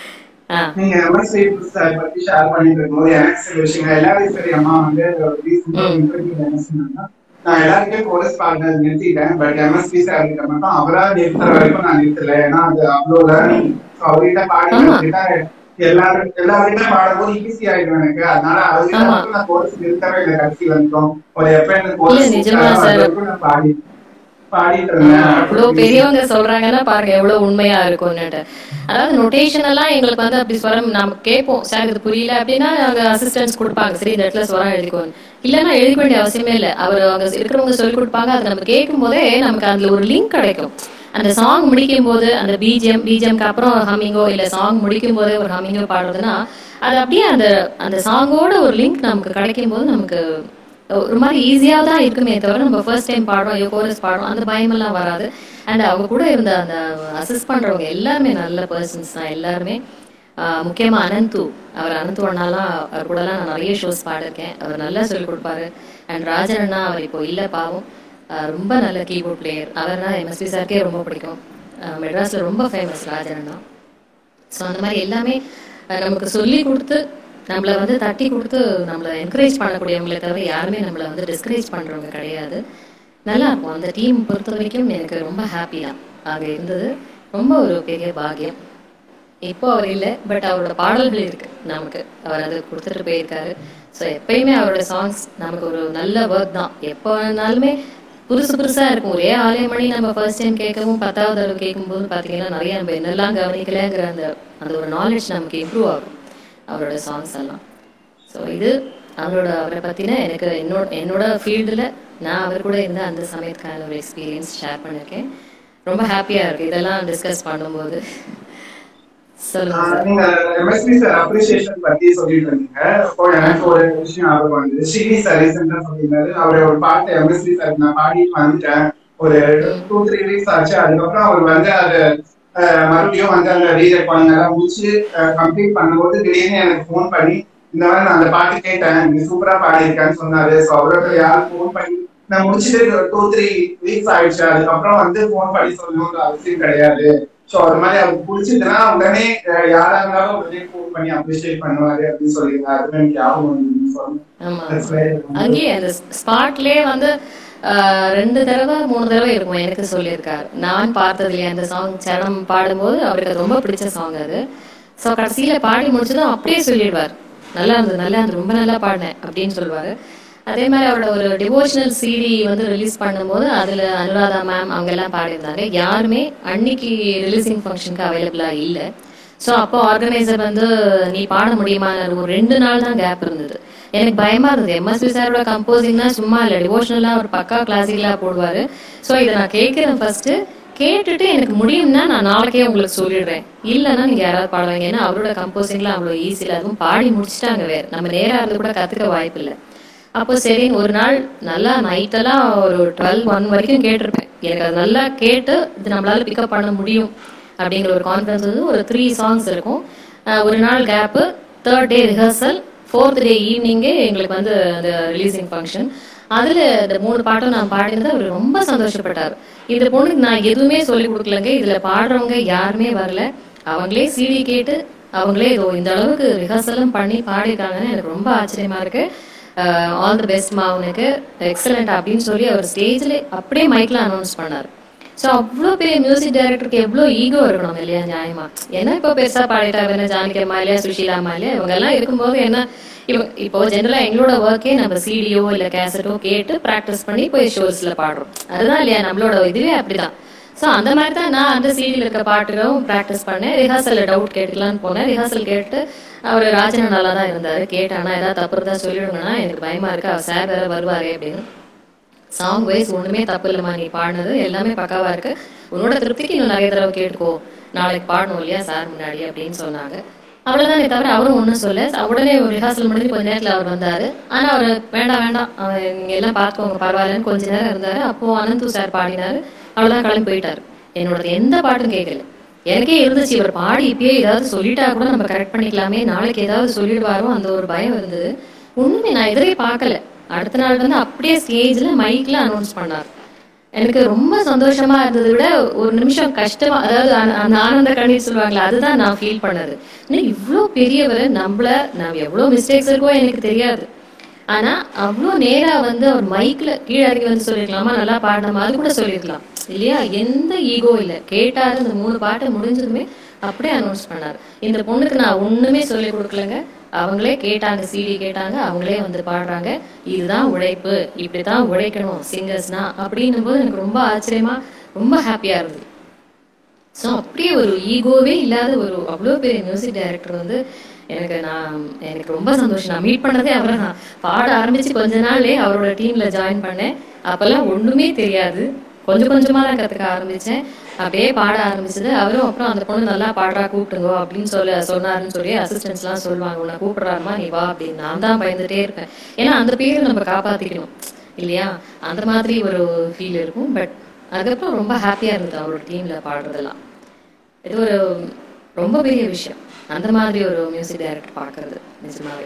ஆ நீங்க எம்எஸ்சி சார் பத்தி ஷேர் பண்ணிட்டு இருக்கும்போது எனக்கு சில விஷயங்கள் எல்லாரும் சரி அம்மா வந்து ரீசெண்டா இன்டர்வியூல என்ன சொன்னாங்கன்னா நான் எல்லாருக்கும் கோரஸ் பாடுறது நிறுத்திட்டேன் பட் எம்எஸ்பி சார் கிட்ட மட்டும் அவரா நிறுத்துற வரைக்கும் நான் நிறுத்தல ஏன்னா அது அவ்வளோ லேர்னிங் அவர்கிட்ட பாடி ஆமா. அவர்கிட்ட எல்லாரும் எல்லார்கிட்ட பாடும்போது ஈஸி ஆயிடும் எனக்கு அதனால அவர்கிட்ட ஆமா. மட்டும் நான் கோரஸ் நிறுத்தவே இல்லை கடைசி வரைக்கும் ஒரு எப்ப எனக்கு இல்ல, கோரஸ் நிஜமா sir. நான் பாடி பாடிட்டு இருந்தேன் அவ்வளவு பெரியவங்க சொல்றாங்கன்னா பாருங்க எவ்வளவு உண்மையா இருக்கும்னுட்டு அதாவது நொட்டேஷன் எல்லாம் எங்களுக்கு வந்து அப்படி ஸ்வரம் நாம கேட்போம் சார் இது புரியல அப்படின்னா அவங்க அசிஸ்டன்ஸ் கொடுப்பாங்க சரி இந்த இடத்துல ஸ்வரம் எழுதிக்கோங்க இல்லைன்னா எழுதிக்க வேண்டிய அவசியமே இல்லை அவர் அவங்க இருக்கிறவங்க சொல்லி கொடுப்பாங்க அதை நம்ம கேட்கும் போதே நமக்கு அதுல ஒரு லிங்க் கிடைக்கும் அந்த சாங் முடிக்கும் போது அந்த பிஜிஎம் பிஜிஎம்க்கு அப்புறம் ஹம்மிங்கோ இல்ல சாங் முடிக்கும் போதே ஒரு ஹம்மிங்கோ பாடுறதுன்னா அது அப்படியே அந்த அந்த சாங்கோட ஒரு லிங்க் நமக்கு கிடைக்கும் போது நமக்கு ஒரு மாதிரி ஈஸியா தான் இருக்குமே தவிர நம்ம ஃபர்ஸ்ட் டைம் பாடுறோம் ஐயோ கோரஸ் பாடுறோம் அந்த பயமெல்லாம் வராது அண்ட் அவங்க கூட இருந்த அந்த அசிஸ்ட் பண்றவங்க எல்லாருமே நல்ல பர்சன்ஸ் தான் எல்லாருமே ஆஹ் முக்கியமா அனந்து அவர் அனந்து அண்ணாலாம் அவர் கூடலாம் நான் நிறைய ஷோஸ் பாடிருக்கேன் அவர் நல்லா சொல்லிக் கொடுப்பாரு அண்ட் ராஜன் அண்ணா அவர் இப்போ இல்ல பாவம் ஆஹ் ரொம்ப நல்ல கீபோர்ட் பிளேயர் அவர்னா எம்எஸ்பி சார்க்கே ரொம்ப பிடிக்கும் ஆஹ் மெட்ராஸ்ல ரொம்ப ஃபேமஸ் ராஜன் அண்ணா ஸோ அந்த மாதிரி எல்லாமே அஹ், நமக்கு சொல்லி கொடுத்து நம்மளை வந்து தட்டி கொடுத்து நம்மளை என்கரேஜ் பண்ணக்கூடியவங்களே தவிர யாருமே நம்மளை வந்து டிஸ்கரேஜ் பண்றவங்க கிடையாது நல்லா இருக்கும் அந்த டீம் பொறுத்த வரைக்கும் எனக்கு ரொம்ப ஹாப்பியா ஆக இருந்தது ரொம்ப ஒரு பெரிய பாக்கியம் இப்போ அவர் இல்லை பட் அவரோட பாடல்கள் இருக்கு நமக்கு அவர் அது கொடுத்துட்டு போயிருக்காரு ஸோ எப்பயுமே அவரோட சாங்ஸ் நமக்கு ஒரு நல்ல ஒர்க் தான் எப்போ வேணாலுமே புதுசு புதுசா இருக்கும் ஒரே ஆலய மணி நம்ம ஃபர்ஸ்ட் டைம் கேட்கவும் பத்தாவது தடவை கேட்கும்போது பார்த்தீங்கன்னா நிறைய நம்ம என்னெல்லாம் கவனிக்கலைங்கிற அந்த அந்த ஒரு நாலேஜ் நமக்கு இம்ப்ரூவ் ஆகும் அவரோட சாங்ஸ் எல்லாம் ஸோ இது அவரோட அவரை பற்றின எனக்கு என்னோட என்னோட ஃபீல்டில் நான் அவர் கூட இருந்த அந்த சமயத்துக்கான ஒரு எக்ஸ்பீரியன்ஸ் ஷேர் பண்ணியிருக்கேன் ரொம்ப ஹாப்பியாக இருக்கு இதெல்லாம் டிஸ்கஸ் பண்ணும்போது சொல்லுங்க சார் நீங்க எம்எஸ்பி சார் அப்ரிசியேஷன் பத்தி சொல்லிட்டு இருந்தீங்க அப்போ எனக்கு ஒரு விஷயம் ஞாபகம் வந்தது ஸ்ரீனி சார் ரீசெண்டா சொல்லியிருந்தாரு அவரு ஒரு பாட்டு எம்எஸ்பி சார் நான் பாடிட்டு வந்துட்டேன் ஒரு டூ த்ரீ வீக்ஸ் ஆச்சு அதுக்கப்புறம் அவர் வந்து அது அஹ், மறுபடியும் வந்து அந்த ரீரெக்கார்டிங் எல்லாம் முடிச்சு கம்ப்ளீட் பண்ணும்போது திடீர்னு எனக்கு ஃபோன் பண்ணி இந்த மாதிரி நான் அந்த பாட்டு கேட்டேன் நீங்க சூப்பரா பாடியிருக்கேன்னு சொன்னாரு ஸோ அவரோட யாரும் ஃபோன் பண்ணி நான் முடிச்சுட்டு டூ த்ரீ வீக்ஸ் ஆயிடுச்சு அதுக்கப்புறம் வந்து ஃபோன் பண்ணி சொல்லணும்ன்ற அவசியம் கிடையாது ஸோ அது மாதிரி அவருக்கு பிடிச்சதுன்னா உடனே அஹ், யாரா இருந்தாலும் உடனே ஃபோன் பண்ணி அப்ரிஷியேட் பண்ணுவாரு அப்படின்னு சொல்லியிருந்தாரு அது எனக்கு ஞாபகம் வந்து சொன்னேன் ஆமா That's very- அங்கேயே அந்த ஸ்பாட்லயே வந்து ஆஹ், ரெண்டு தடவை மூணு தடவை இருக்கும் எனக்கு சொல்லியிருக்காரு நான் பார்த்ததுலயே அந்த சாங் சரணம் பாடும்போது அவருக்கு அது ரொம்ப பிடிச்ச சாங் அது ஸோ கடைசியில பாடி முடிச்சதும் அப்படியே சொல்லிடுவார் நல்லா இருந்தது நல்லா இருந்தது ரொம்ப நல்லா பாடினேன் அப்படின்னு சொல்லுவாரு அதே மாதிரி அவரோட ஒரு டிவோஷனல் சிடி வந்து ரிலீஸ் பண்ணும்போது அதுல அனுராதா மேம் அவங்க எல்லாம் பாடியிருந்தாங்க யாருமே அன்னைக்கு ரிலீசிங் ஃபங்க்ஷனுக்கு அவைலபிளா இல்லை ஸோ அப்போ ஆர்கனைசர் வந்து நீ பாட முடியுமா ஒரு ரெண்டு நாள் தான் கேப் இருந்தது எனக்கு பயமா இருந்தது எம்எஸ்பி சாரோட கம்போசிங்னா சும்மா இல்லை டிவோஷனலா ஒரு பக்கா கிளாசிக்கலா போடுவாரு ஸோ இதை நான் கேட்கிறேன் ஃபர்ஸ்ட் கேட்டுட்டு எனக்கு முடியும்னா நான் நாளைக்கே உங்களுக்கு சொல்லிடுறேன் இல்லைன்னா நீங்க யாராவது பாடுவாங்க ஏன்னா அவரோட கம்போசிங்லாம் அவ்வளோ ஈஸியில் அதுவும் பாடி முடிச்சிட்டாங்க வேற நம்ம நேரா இருந்து கூட கத்துக்க வாய்ப்பு இல்லை அப்போ சரி ஒரு நாள் நல்லா நைட்டெல்லாம் ஒரு டுவெல் ஒன் வரைக்கும் கேட்டிருப்பேன் எனக்கு அது நல்லா கேட்டு இது நம்மளால பிக்கப் பண்ண முடியும் அப்படிங்கிற ஒரு கான்ஃபிடன்ஸ் வந்து ஒரு த்ரீ சாங்ஸ் இருக்கும் அஹ் ஒரு நாள் gap third day rehearsal fourth day ஈவினிங்கே எங்களுக்கு வந்து அந்த ரிலீசிங் ஃபங்க்ஷன் அதுல இந்த மூணு பாட்டும் நான் பாடினது அவர் ரொம்ப சந்தோஷப்பட்டார் இந்த பொண்ணுக்கு நான் எதுவுமே சொல்லி கொடுக்கலங்க இதுல பாடுறவங்க யாருமே வரல அவங்களே சிடி கேட்டு அவங்களே இதோ இந்த அளவுக்கு ரிஹர்சலும் பண்ணி பாடியிருக்காங்கன்னு எனக்கு ரொம்ப ஆச்சரியமா இருக்கு ஆல் தி பெஸ்ட் மாவனுக்கு எக்ஸலண்ட் அப்படின்னு சொல்லி அவர் ஸ்டேஜ்ல அப்படியே மைக்ல அனௌன்ஸ் பண்ணார் ஸோ அவ்வளோ பெரிய மியூசிக் டைரக்டருக்கு எவ்வளோ ஈகோ இருக்கணும் இல்லையா நியாயமா ஏன்னா இப்போ பெருசா பாடிட்டா என்ன ஜானகி அம்மா இல்லையா சுஷீலா அம்மா இல்லையா இவங்க எல்லாம் இருக்கும்போது என்ன இவ- இப்போ ஜெனரலா எங்களோட ஒர்க்கே நம்ம சிடியோ இல்ல கேசட்டோ கேட்டு ப்ராக்டிஸ் பண்ணி போய் ஷோஸ்ல பாடுறோம் அதுதான் இல்லையா நம்மளோட இதுவே அப்படிதான் ஸோ அந்த மாதிரி தான் நான் அந்த சீடியில் இருக்க பாட்டுகளும் ப்ராக்டிஸ் பண்ணேன் ரிஹர்சலில் டவுட் கேட்டுக்கலான்னு போனேன் ரிஹர்சல் கேட்டு அவர் ராஜன் நல்லா தான் இருந்தார் கேட்டானா ஏதாவது தப்பு இருந்தால் சொல்லிடுங்கன்னா எனக்கு பயமா இருக்கு அவர் சார் வேற வருவாரே அப்படின்னு சாங் வைஸ் ஒண்ணுமே தப்பு இல்லைம்மா நீ பாடினது எல்லாமே பக்காவா இருக்கு உன்னோட திருப்திக்கு இன்னும் நிறைய தடவை கேட்டுக்கோ நாளைக்கு பாடணும் இல்லையா சார் முன்னாடி அப்படின்னு சொன்னாங்க அவ்வளவுதானே தவிர அவரும் ஒன்றும் சொல்ல உடனே ஒரு ரிஹர்சல் முடிஞ்சு கொஞ்ச நேரத்துல அவர் வந்தாரு ஆனா அவர் வேண்டாம் வேண்டாம் அவர் நீங்க எல்லாம் பார்த்துக்கோங்க பரவாயில்லன்னு கொஞ்ச நேரம் இருந்தாரு அப்போ அனந்து சார் பாடினாரு அவ்வளவுதான் கிளம்பி போயிட்டாரு என்னோட எந்த பாட்டும் கேட்கல எனக்கே இருந்துச்சு இவர் பாடி இப்பயே ஏதாவது சொல்லிட்டா கூட நம்ம கரெக்ட் பண்ணிக்கலாமே நாளைக்கு ஏதாவது சொல்லிடுவாரோ அந்த ஒரு பயம் இருந்தது ஒண்ணுமே நான் எதிரே பார்க்கல அடுத்த நாள் வந்து அப்படியே ஸ்டேஜ்ல மைக்ல அனௌன்ஸ் பண்ணார் எனக்கு ரொம்ப சந்தோஷமா இருந்ததை விட ஒரு நிமிஷம் கஷ்டமா அதாவது அந்த- அந்த ஆனந்த கண்ணீர் சொல்லுவாங்களே அதுதான் நான் ஃபீல் பண்ணது இன்னும் இவ்வளோ பெரியவர் நம்மள நான் எவ்வளோ மிஸ்டேக்ஸ் இருக்கோ எனக்கு தெரியாது ஆனா அவ்வளோ நேரா வந்து அவர் மைக்ல கீழே இறங்கி வந்து சொல்லிருக்கலாமா நல்லா பாடணுமா அது கூட சொல்லிருக்கலாம் இல்லையா எந்த ஈகோ இல்ல கேட்டாரு இந்த மூணு பாட்டு முடிஞ்சதுமே அப்படியே அனௌன்ஸ் பண்ணாரு இந்த பொண்ணுக்கு நான் ஒண்ணுமே சொல்லி கொடுக்கலங்க அவங்களே கேட்டாங்க சிடி கேட்டாங்க அவங்களே வந்து பாடுறாங்க இதுதான் உழைப்பு இப்படிதான் உழைக்கணும் சிங்கர்ஸ்னா அப்படின்னும் போது எனக்கு ரொம்ப ஆச்சரியமா ரொம்ப ஹாப்பியா இருந்தது ஸோ அப்படியே ஒரு ஈகோவே இல்லாத ஒரு அவ்வளோ பெரிய மியூசிக் டைரக்டர் வந்து எனக்கு நான் எனக்கு ரொம்ப சந்தோஷம் நான் மீட் பண்ணதே அவரை தான் பாட ஆரம்பிச்சு கொஞ்ச நாள்லயே அவரோட டீம்ல ஜாயின் பண்ணேன் அப்பெல்லாம் ஒண்ணுமே தெரியாது கொஞ்சம் கொஞ்சமா தான் கத்துக்க ஆரம்பிச்சேன் அப்படியே பாட ஆரம்பிச்சது அவரும் அப்புறம் அந்த பொண்ணு நல்லா பாடுறா கூப்பிட்டுங்கோ அப்படின்னு சொல்ல சொன்னாருன்னு சொல்லி அசிஸ்டன்ஸ் எல்லாம் சொல்லுவாங்க உன்னை கூப்பிடுறாருமா நீ வா அப்படின்னு நான் தான் பயந்துட்டே இருப்பேன் ஏன்னா அந்த பேரை நம்ம காப்பாத்திக்கணும் இல்லையா அந்த மாதிரி ஒரு ஃபீல் இருக்கும் பட் அதுக்கப்புறம் ரொம்ப ஹாப்பியா இருந்தது அவரோட டீம்ல பாடுறதெல்லாம் இது ஒரு ரொம்ப பெரிய விஷயம் அந்த மாதிரி ஒரு மியூசிக் டைரக்டர் பார்க்கிறது நிஜமாவே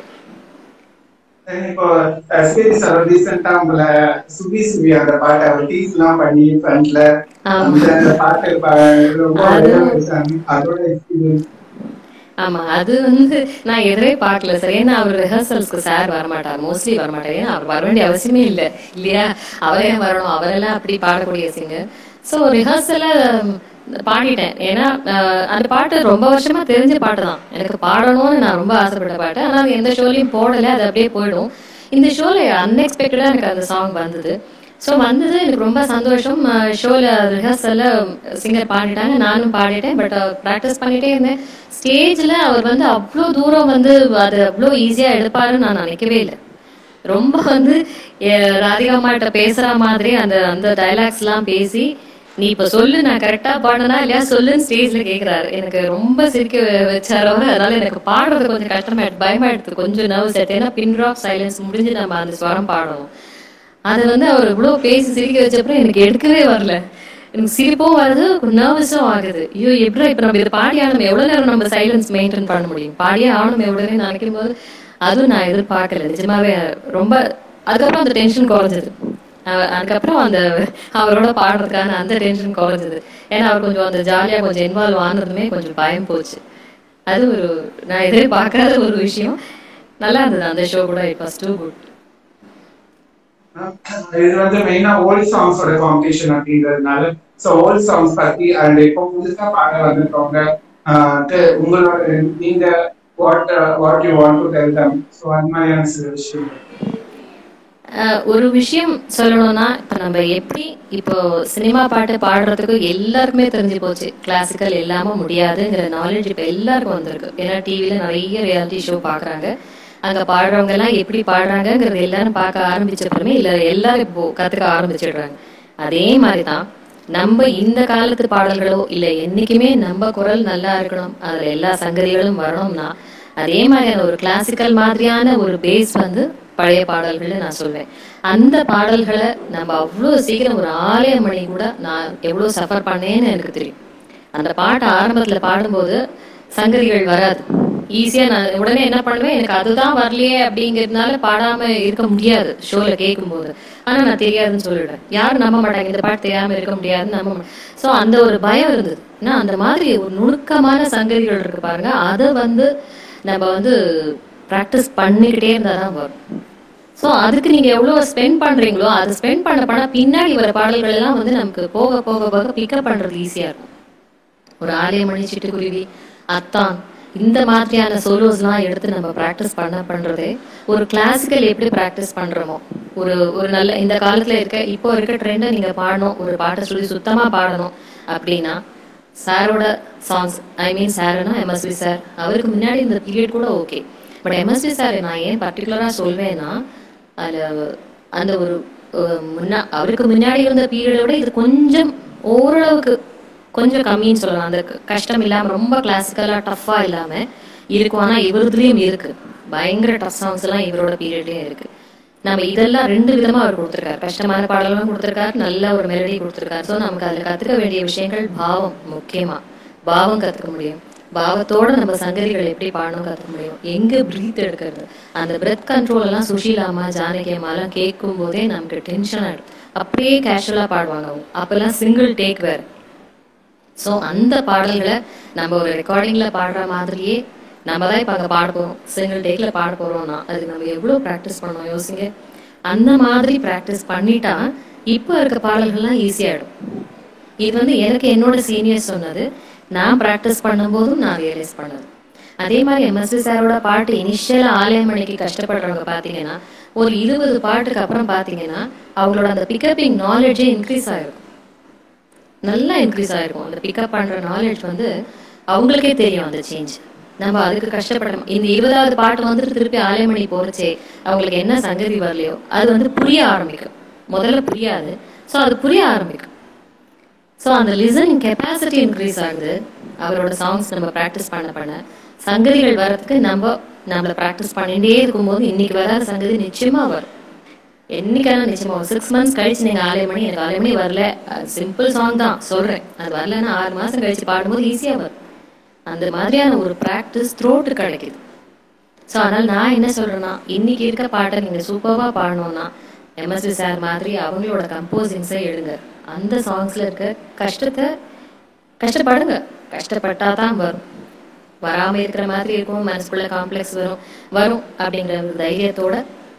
இப்போ எஸ்பிபி சார் ரீசெண்டா உங்களை சுபி சுபி அந்த பாட்டை அவர் டீஸ் எல்லாம் பண்ணி ஃப்ரண்ட்ல ஆமா. அந்த அந்த பாட்டு பா- ரொம்ப அது- அழகா இருந்துச்சு. அதோட எக்ஸ்பீரியன்ஸ் ஆமா அது வந்து நான் எதிரே பார்க்கல சார் ஏன்னா அவர் ரிஹர்சல்ஸ்க்கு சார் வரமாட்டார் மோஸ்ட்லி வரமாட்டார் ஏன்னா அவர் வர வேண்டிய அவசியமே இல்லை இல்லையா அவரே வரணும் அவரெல்லாம் அப்படி பாடக்கூடிய சிங்கர் ஸோ ரிஹர்சல பாடிட்டேன் ஏன்னா அஹ், அந்த பாட்டு ரொம்ப வருஷமா தெரிஞ்ச பாட்டு தான் எனக்கு பாடணும்னு நான் ரொம்ப ஆசைப்பட்ட பாட்டு ஆனா அது எந்த ஷோலையும் போடல அது அப்படியே போயிடும் இந்த ஷோல அன்எக்ஸ்பெக்டடா எனக்கு அந்த சாங் வந்தது ஸோ வந்தது எனக்கு ரொம்ப சந்தோஷம் ஷோல ரிஹர்சல்ல சிங்கர் பாடிட்டாங்க நானும் பாடிட்டேன் பட் ப்ராக்டிஸ் பண்ணிட்டே இருந்தேன் ஸ்டேஜ்ல அவர் வந்து அவ்வளோ தூரம் வந்து அது அவ்வளோ ஈஸியா எடுப்பாருன்னு நான் நினைக்கவே இல்லை ரொம்ப வந்து அஹ், ராதிகா அம்மாட்ட பேசுற மாதிரி அந்த அந்த டைலாக்ஸ் எல்லாம் பேசி நீ இப்ப சொல்லு நான் கரெக்டா பாடனா இல்லையா சொல்லுன்னு ஸ்டேஜ்ல கேக்குறாரு எனக்கு ரொம்ப சிரிக்க வச்சாரு அவரு அதனால எனக்கு பாடுறது கொஞ்சம் கஷ்டமா பயமா எடுத்து கொஞ்சம் நர்வஸ் ஆயிடுது ஏன்னா பின் ட்ராப் சைலன்ஸ் முடிஞ்சு நம்ம அந்த ஸ்வரம் பாடணும் அது வந்து அவர் இவ்வளவு பேசி சிரிக்க வச்சப்பறம் எனக்கு எடுக்கவே வரல எனக்கு சிரிப்பும் வருது நர்வஸும் ஆகுது ஐயோ எப்படி இப்ப நம்ம இது பாடி ஆகணும் எவ்வளவு நேரம் நம்ம சைலன்ஸ் மெயின்டைன் பண்ண முடியும் பாடியே ஆகணும் எவ்வளவு நினைக்கும் போது அதுவும் நான் எதிர்பார்க்கல நிஜமாவே ரொம்ப அதுக்கப்புறம் அந்த டென்ஷன் குறைஞ்சது அஹ் அதுக்கப்புறம் அந்த அவரோட பாடுறதுக்கான அந்த டென்ஷன் குறைஞ்சது ஏன்னா அவர் கொஞ்சம் அந்த ஜாலியா கொஞ்சம் இன்வால்வ் ஆனதுமே கொஞ்சம் பயம் போச்சு அது ஒரு நான் எதிர்பார்க்காத ஒரு விஷயம் நல்லா இருந்தது அந்த ஷோ கூட இட் வாஸ் டூ குட் இது வந்து மெயினா ஓல்ட் சாங்ஸோட காம்படிஷன் அப்படிங்கிறதுனால சோ ஓல்ட் சாங்ஸ் பத்தி அண்ட் இப்போ புதுசா பாட வந்திருக்கவங்க ஆஹ் க்கு உங்களோட நீங்க what uh, what you want to tell them so அது மாதிரியான சில விஷயங்கள் அஹ் ஒரு விஷயம் சொல்லணும்னா இப்போ நம்ம எப்படி இப்போ சினிமா பாட்டு பாடுறதுக்கு எல்லாருக்குமே தெரிஞ்சு போச்சு கிளாசிக்கல் இல்லாம முடியாதுங்கிற நாலேஜ் இப்போ எல்லாருக்கும் வந்திருக்கு ஏன்னா டிவில நிறைய ரியாலிட்டி ஷோ பார்க்குறாங்க அங்க பாடுறவங்க எல்லாம் எப்படி பாடுறாங்கங்கிறது எல்லாரும் பார்க்க ஆரம்பிச்சப்பறமே இல்ல எல்லாரும் இப்போ கத்துக்க ஆரம்பிச்சிடுறாங்க அதே மாதிரி தான் நம்ம இந்த காலத்து பாடல்களோ இல்ல என்னைக்குமே நம்ம குரல் நல்லா இருக்கணும் அதுல எல்லா சங்கதிகளும் வரணும்னா அதே மாதிரியான ஒரு கிளாசிக்கல் மாதிரியான ஒரு பேஸ் வந்து பழைய பாடல்கள்னு நான் சொல்வேன் அந்த பாடல்களை நம்ம அவ்வளோ சீக்கிரம் ஒரு ஆலய மணி கூட நான் எவ்வளோ சஃபர் பண்ணேன்னு எனக்கு தெரியும் அந்த பாட்டு ஆரம்பத்துல பாடும்போது சங்கதிகள் வராது ஈஸியா நான் உடனே என்ன பண்ணுவேன் எனக்கு அதுதான் வரலையே அப்படிங்கிறதுனால பாடாம இருக்க முடியாது ஷோல கேட்கும்போது ஆனா நான் தெரியாதுன்னு சொல்லிடுறேன் யாரும் நம்ப மாட்டாங்க இந்த பாட்டு தெரியாம இருக்க முடியாதுன்னு நம்ப மாட்டாங்க ஸோ அந்த ஒரு பயம் இருந்தது ஏன்னா அந்த மாதிரி ஒரு நுணுக்கமான சங்கதிகள் இருக்கு பாருங்க அதை வந்து நம்ம வந்து ப்ராக்டிஸ் பண்ணிக்கிட்டே இருந்தால் தான் வரும் ஸோ அதுக்கு நீங்க எவ்வளவு ஸ்பெண்ட் பண்றீங்களோ அது ஸ்பெண்ட் பண்ண பண்ண பின்னாடி வர பாடல்கள் எல்லாம் வந்து நமக்கு போக போக போக பிக்கப் பண்றது ஈஸியா இருக்கும் ஒரு ஆலயமணி சிட்டுக்குருவி அத்தான் இந்த மாதிரியான சோலோஸ்லாம் எடுத்து நம்ம ப்ராக்டிஸ் பண்ண பண்றதே ஒரு கிளாசிக்கல் எப்படி ப்ராக்டிஸ் பண்றோமோ ஒரு ஒரு நல்ல இந்த காலத்துல இருக்க இப்போ இருக்க ட்ரெண்டை நீங்க பாடணும் ஒரு பாட்டை சொல்லி சுத்தமா பாடணும் அப்படின்னா சாரோட சாங்ஸ் ஐ மீன் சாருனா எம்எஸ்வி சார் அவருக்கு முன்னாடி இந்த பீரியட் கூட ஓகே பட் எம்எஸ்வி சார் நான் ஏன் பர்டிகுலரா சொல்வேன்னா அதுல அந்த ஒரு அஹ், முன்னா அவருக்கு முன்னாடி இருந்த பீரியடை விட இது கொஞ்சம் ஓரளவுக்கு கொஞ்சம் கம்மின்னு சொல்லலாம் அந்த க- கஷ்டம் இல்லாம ரொம்ப கிளாசிக்கலா டஃப்பா இல்லாம இருக்கும் ஆனா இவருதுலயும் இருக்கு பயங்கர டஃப் சாங்ஸ் எல்லாம் இவரோட பீரியட்லயும் இருக்கு நம்ம இதெல்லாம் ரெண்டு விதமா அவர் கொடுத்திருக்காரு கஷ்டமான பாடலும் கொடுத்திருக்காரு நல்ல ஒரு மெலடி கொடுத்திருக்காரு ஸோ நமக்கு அதுல கத்துக்க வேண்டிய விஷயங்கள் பாவம் முக்கியமா பாவம் கத்துக்க முடியும் பாவத்தோட நம்ம சங்கதிகள் எப்படி பாடணும் கத்துக்க முடியும் எங்க பிரீத் எடுக்கிறது அந்த பிரெத் கண்ட்ரோல் எல்லாம் சுஷீலாமா ஜானகி அம்மாலாம் கேட்கும் போதே நமக்கு டென்ஷன் ஆயிடும் அப்படியே கேஷுவலா பாடுவாங்க அவங்க அப்பெல்லாம் சிங்கிள் டேக் வேற ஸோ அந்த பாடல்களை நம்ம ஒரு ரெக்கார்டிங்ல பாடுற மாதிரியே நம்ம தான் இப்போ அங்கே பாட போகிறோம் சிங்கிள் டேக்ல பாட போறோம்னா அதுக்கு நம்ம எவ்வளோ ப்ராக்டிஸ் பண்ணோம் யோசிங்க அந்த மாதிரி ப்ராக்டிஸ் பண்ணிட்டா இப்போ இருக்க பாடல்கள்லாம் ஈஸியாகிடும் இது வந்து எனக்கு என்னோட சீனியர் சொன்னது நான் ப்ராக்டிஸ் பண்ணும்போதும் நான் ரியலைஸ் பண்ணது அதே மாதிரி எம்எஸ்சி சாரோட பாட்டு இனிஷியலா ஆலயமணிக்கு கஷ்டப்படுறவங்க பார்த்தீங்கன்னா ஒரு இருபது பாட்டுக்கு அப்புறம் பார்த்தீங்கன்னா அவங்களோட அந்த பிக்கப்பிங் நாலேஜே இன்க்ரீஸ் ஆயிருக்கும் நல்லா இன்க்ரீஸ் ஆயிருக்கும் அந்த பிக்கப் பண்ற நாலேஜ் வந்து அவங்களுக்கே தெரியும் அந்த சேஞ்ச் நம்ம அதுக்கு கஷ்டப்படணும் இந்த இருபதாவது பாட்டு வந்துட்டு திருப்பி ஆலயமணி போறச்சே அவங்களுக்கு என்ன சங்கதி வரலையோ அது வந்து புரிய ஆரம்பிக்கும் முதல்ல புரியாது ஸோ அது புரிய ஆரம்பிக்கும் ஸோ அந்த லிசனிங் கெப்பாசிட்டி இன்க்ரீஸ் ஆகுது அவரோட சாங்ஸ் நம்ம ப்ராக்டிஸ் பண்ண பண்ண சங்கதிகள் வர்றதுக்கு நம்ம நம்மள ப்ராக்டிஸ் பண்ணிட்டே இருக்கும்போது இன்னைக்கு வராத சங்கதி நிச்சயமா வரும் என்னைக்கான நிச்சயமா சிக்ஸ் மந்த்ஸ் கழிச்சு நீங்க ஆலயமணி எனக்கு ஆலயமணி வரல சிம்பிள் சாங் தான் சொல்றேன் அது வரலன்னா ஆறு மாசம் கழிச்சு பாடும்போது ஈஸியா வரும் அந்த மாதிரியான ஒரு ப்ராக்டிஸ் த்ரோட்டு கிடைக்குது ஸோ அதனால நான் என்ன சொல்றேன்னா இன்னைக்கு இருக்க பாட்டை நீங்க சூப்பராக பாடணும்னா எம்எஸ்வி சார் மாதிரி அவங்களோட கம்போசிங்ஸை எடுங்க அந்த சாங்ஸ்ல இருக்க கஷ்டத்தை கஷ்டப்படுங்க கஷ்டப்பட்டா தான் வரும் வராம இருக்கிற மாதிரி இருக்கும் மனசுக்குள்ள காம்ப்ளெக்ஸ் வரும் வரும் அப்படிங்கிற ஒரு தைரியத்தோட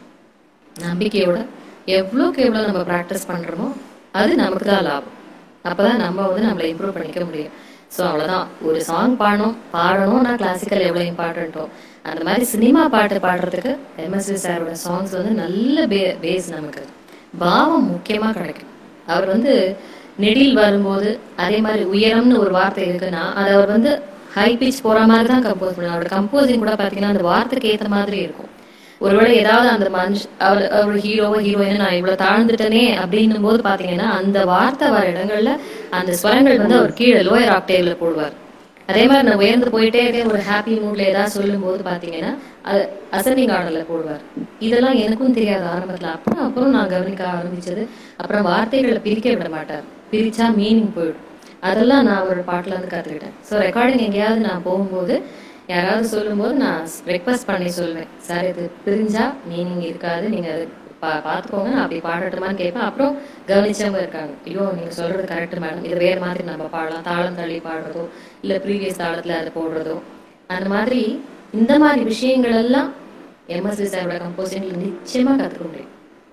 நம்பிக்கையோட எவ்வளோக்கு எவ்வளோ நம்ம ப்ராக்டிஸ் பண்றோமோ அது நமக்கு தான் லாபம் அப்பதான் நம்ம வந்து நம்மளை இம்ப்ரூவ் பண்ணிக்க முடியும் ஸோ அவ்வளோதான் ஒரு சாங் பாடணும் பாடணும்னா கிளாசிக்கல் எவ்வளோ இம்பார்ட்டண்ட்டோ அந்த மாதிரி சினிமா பாட்டு பாடுறதுக்கு எம்எஸ்வி சாரோட சாங்ஸ் வந்து நல்ல பே பேஸ் நமக்கு பாவம் முக்கியமா கிடைக்கும் அவர் வந்து நெடில் வரும்போது அதே மாதிரி உயரம்னு ஒரு வார்த்தை இருக்குன்னா அது அவர் வந்து ஹை பிச் போற மாதிரி தான் கம்போஸ் பண்ணுவார் அவரோட கம்போசிங் கூட பார்த்தீங்கன்னா அந்த வார்த்தைக்கு ஏற்ற மாதிரி இருக்கும் ஒருவேளை ஏதாவது அந்த மனுஷ அவர் அவர் ஹீரோவோ ஹீரோயின் நான் இவ்வளவு தாழ்ந்துட்டனே அப்படின்னும் போது பாத்தீங்கன்னா அந்த வார்த்தை வர இடங்கள்ல அந்த ஸ்வரங்கள் வந்து அவர் கீழே லோயர் ஆக்டேவ்ல போடுவார் அதே மாதிரி நான் உயர்ந்து போயிட்டே இருக்கேன் ஒரு ஹாப்பி மூட்ல ஏதாவது சொல்லும் போது பாத்தீங்கன்னா அது அசனிங் ஆர்டர்ல போடுவார் இதெல்லாம் எனக்கும் தெரியாது ஆரம்பத்துல அப்புறம் அப்புறம் நான் கவனிக்க ஆரம்பிச்சது அப்புறம் வார்த்தைகளை பிரிக்க விட மாட்டார் பிரிச்சா மீனிங் போயிடும் அதெல்லாம் நான் அவரோட பாட்டுல இருந்து கத்துக்கிட்டேன் ஸோ ரெக்கார்டிங் எங்கேயாவது நான் போகும்போது யாராவது சொல்லும்போது நான் ரெக்வஸ்ட் பண்ணி சொல்லுவேன் சார் இது பிரிஞ்சா மீனிங் இருக்காது நீங்க அது பா பார்த்துக்கோங்க நான் அப்படி பாடட்டுமான்னு கேட்பேன் அப்புறம் கவனிச்சவங்க இருக்காங்க ஐயோ நீங்க சொல்றது கரெக்ட் மேடம் இது வேற மாதிரி நம்ம பாடலாம் தாளம் தள்ளி பாடுறதோ இல்ல ப்ரீவியஸ் தாளத்துல அதை போடுறதோ அந்த மாதிரி இந்த மாதிரி விஷயங்கள் எல்லாம் எம்எஸ்வி சாரோட கம்போசிங்ல நிச்சயமா கத்துக்க முடியும்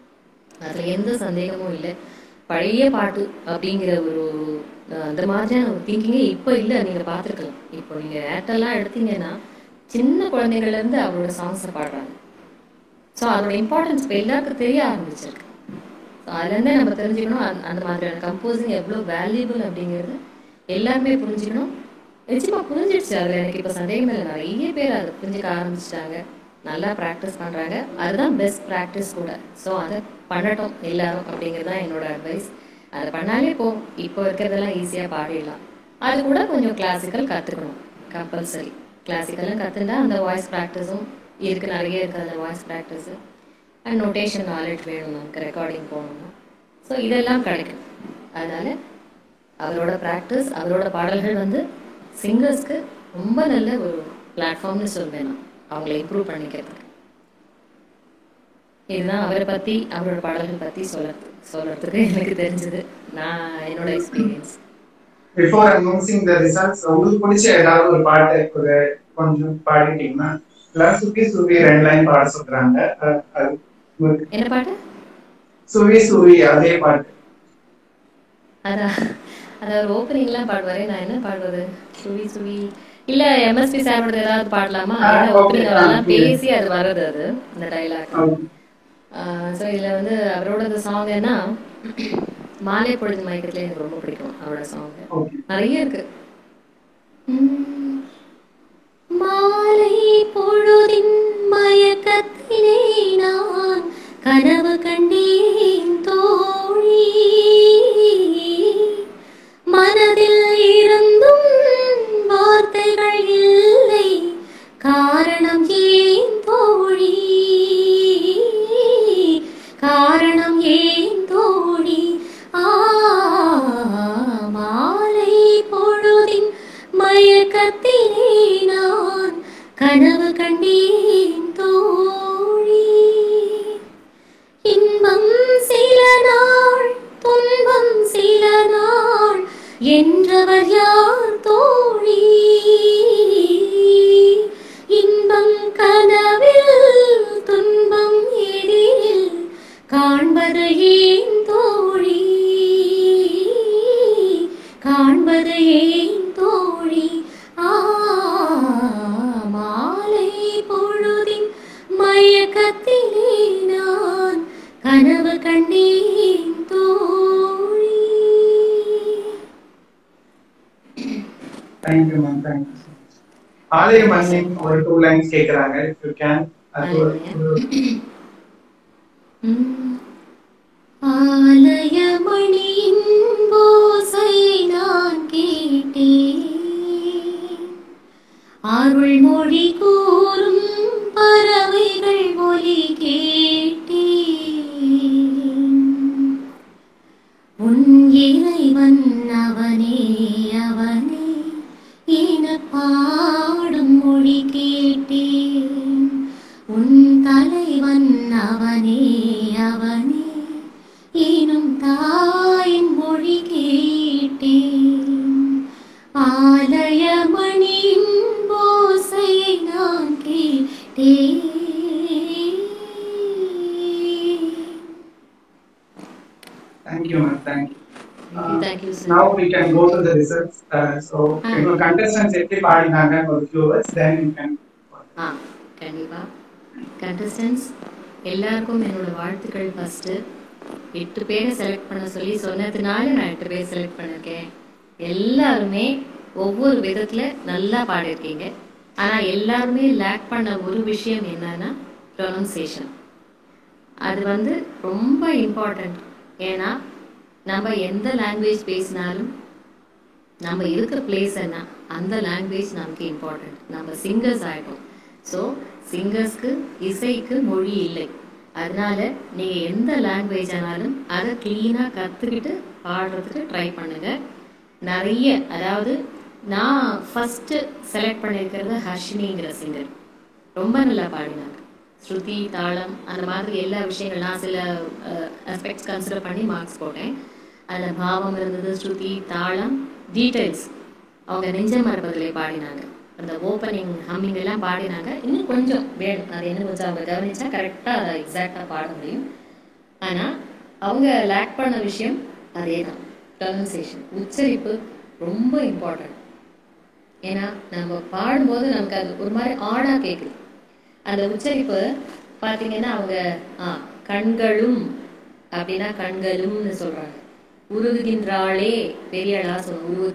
அதுல எந்த சந்தேகமும் இல்லை பழைய பாட்டு அப்படிங்கிற ஒரு அஹ், அந்த மாதிரியான ஒரு திங்கிங்கே இப்போ இல்லை நீங்க பார்த்துருக்கலாம் இப்போ நீங்க ஏர்டெல்லாம் எடுத்தீங்கன்னா சின்ன குழந்தைங்கள்ல இருந்து அவரோட சாங்ஸை பாடுறாங்க ஸோ அதோட இம்பார்ட்டன்ஸ் இப்போ எல்லாருக்கும் தெரிய ஆரம்பிச்சிருக்கு ஸோ அதுலேருந்தே நம்ம தெரிஞ்சுக்கணும் அந்த அந்த மாதிரியான கம்போசிங் எவ்வளோ வேல்யூபிள் அப்படிங்கிறது எல்லாருமே புரிஞ்சுக்கணும் நிச்சயமா புரிஞ்சிடுச்சு அதில் எனக்கு இப்போ சந்தேகம் இல்லை நிறைய பேர் அதை புரிஞ்சுக்க ஆரம்பிச்சிட்டாங்க நல்லா ப்ராக்டிஸ் பண்ணுறாங்க அதுதான் பெஸ்ட் ப்ராக்டிஸ் கூட ஸோ அதை பண்ணட்டும் எல்லாரும் அப்படிங்கிறது தான் என்னோட அட்வைஸ் அதை பண்ணாலே போதும் இப்போ இருக்கிறதெல்லாம் ஈஸியாக பாடிடலாம் அது கூட கொஞ்சம் கிளாசிக்கல் கற்றுக்கணும் கம்பல்சரி கிளாசிக்கலும் கற்றுண்டா அந்த வாய்ஸ் ப்ராக்டிஸும் இருக்கு நிறைய இருக்குது அந்த voice practice and notation knowledge வேணும் நமக்கு ரெக்கார்டிங் போகணும்னா ஸோ இதெல்லாம் கிடைக்கும் அதனால அவரோட ப்ராக்டிஸ் அவரோட பாடல்கள் வந்து சிங்கர்ஸ்க்கு ரொம்ப நல்ல ஒரு பிளாட்ஃபார்ம்னு சொல்வேன் நான் அவங்கள இம்ப்ரூவ் பண்ணிக்கிறதுக்கு இதுதான் அவரை பற்றி அவரோட பாடல்கள் பற்றி சொல்ல சொல்கிறதுக்கு எனக்கு தெரிஞ்சது நான் என்னோட experience before announcing the results உங்களுக்கு பிடிச்ச ஏதாவது ஒரு பாட்டு ஒரு கொஞ்சம் பாடிட்டீங்கன்னா எல்லாரும் சுவி சுவி ரெண்டு லைன் பாட சொல்றாங்க அஹ் அது உங்களுக்கு என்ன பாட்டு சுவி சுவி அதே பாட்டு அதான் அதாவது ஓப்பனிங்லாம் பாடுவாரு நான் என்ன பாடுவது சுவி சுவி இல்ல எம்எஸ்பி சாரோட ஏதாவது பாடலாமா ஆ, ஏன்னா okay, ஓப்பனிங் ஆ, அதெல்லாம் புரியுது. பேசி அது வருது அது இந்த டைலாக் ஸோ இதுல வந்து அவரோட சாங் என்ன மாலை பொழுது மயக்கத்துல எனக்கு ரொம்ப பிடிக்கும் அவரோட சாங் ஓகே நிறைய இருக்கு உம். மாலை பொழுதின் மயக்கத்திலே நான் கனவு கண்டேன் தோழி மனதில் இருந்தும் வார்த்தைகள் இல்லை காரணம் ஏன் தோழி காரணம் ஏன் தோழி ஆ மாலை பொழுதின் மயக்கத்திலே நான் கனவு கண்டேன் தோழி இன்பம் சில நாள் துன்பம் சில நாள் என்றவர் யார் தோழி இன்பம் கனவில் துன்பம் எதிரில் காண்பது ஏன் தோழி காண்பது ஏன் தோழி ஆ மாலை பொழுதின் மயக்கத்திலே நான் கனவு கண்டேன் தோழி தேங்க்யூ மேம் தேங்க்யூ ஆலய மண்ணின் ஒரு டூ லைன்ஸ் கேக்குறாங்க இஃப் யூ கேன் அது ஒரு ஆலயமணியின் ஓசை நான் கேட்டேன் அருள்மொழி கூறும் பறவைகள் ஒலி கேட்டேன் உன் இறைவன் அவனே அவனே என பாடும் மொழி கேட்டேன் உன் தலைவன் அவனே அவனே எனும் தாயின் மொழி கேட்டேன் ஆலயமணியின் ஓசையை நான் கேட்டேன் thank you ma'am thank you Thank you, sir. Now we can go to the results. Uh, so, Ah. எங்க contestants எப்படி பாடினாங்க ஒரு few words, then you can. ஆ கண்டிப்பாக கண்டஸ்டன்ஸ் எல்லாருக்கும் என்னோட வாழ்த்துக்கள் ஃபஸ்ட்டு எட்டு பேரை செலக்ட் பண்ண சொல்லி சொன்னதுனால நான் எட்டு பேர் செலக்ட் பண்ணியிருக்கேன் எல்லாருமே ஒவ்வொரு விதத்தில் நல்லா பாடியிருக்கீங்க ஆனால் எல்லாருமே லேக் பண்ண ஒரு விஷயம் என்னன்னா ப்ரொனன்சியேஷன் அது வந்து ரொம்ப இம்பார்ட்டண்ட் ஏன்னா நம்ம எந்த லாங்குவேஜ் பேசினாலும் நம்ம இருக்க பிளேஸ் என்ன அந்த லாங்குவேஜ் நமக்கு இம்பார்ட்டன்ட் நம்ம சிங்கர்ஸ் ஆகிட்டோம் ஸோ சிங்கர்ஸ்க்கு இசைக்கு மொழி இல்லை அதனால நீங்கள் எந்த லாங்குவேஜ் ஆனாலும் அதை க்ளீனாக கற்றுக்கிட்டு பாடுறதுக்கு ட்ரை பண்ணுங்க நிறைய அதாவது நான் ஃபஸ்ட்டு செலக்ட் பண்ணியிருக்கிறது ஹர்ஷினிங்கிற சிங்கர் ரொம்ப நல்லா பாடினாங்க ஸ்ருதி தாளம் அந்த மாதிரி எல்லா விஷயங்கள் நான் சில அஸ்பெக்ட்ஸ் கன்சிடர் பண்ணி மார்க்ஸ் போட்டேன் அதில் பாவம் இருந்தது ஸ்ருதி தாளம் டீட்டெயில்ஸ் அவங்க நெஞ்ச மரபதிலே பாடினாங்க அந்த ஓப்பனிங் ஹம்மிங் எல்லாம் பாடினாங்க இன்னும் கொஞ்சம் வேணும் அது இன்னும் கொஞ்சம் அவங்க கவனிச்சா கரெக்டாக அதை எக்ஸாக்டாக பாட முடியும் ஆனால் அவங்க லேக் பண்ண விஷயம் அதே தான் ப்ரொனன்சியேஷன் உச்சரிப்பு ரொம்ப இம்பார்ட்டன்ட் ஏன்னா நம்ம பாடும்போது நமக்கு அது ஒரு மாதிரி ஆடா கேட்குது அந்த உச்சரிப்பு பார்த்தீங்கன்னா அவங்க ஆ கண்களும் அப்படின்னா கண்களும்னு சொல்றாங்க உருகுகின்றாளே பெரியளா சொல் உருகு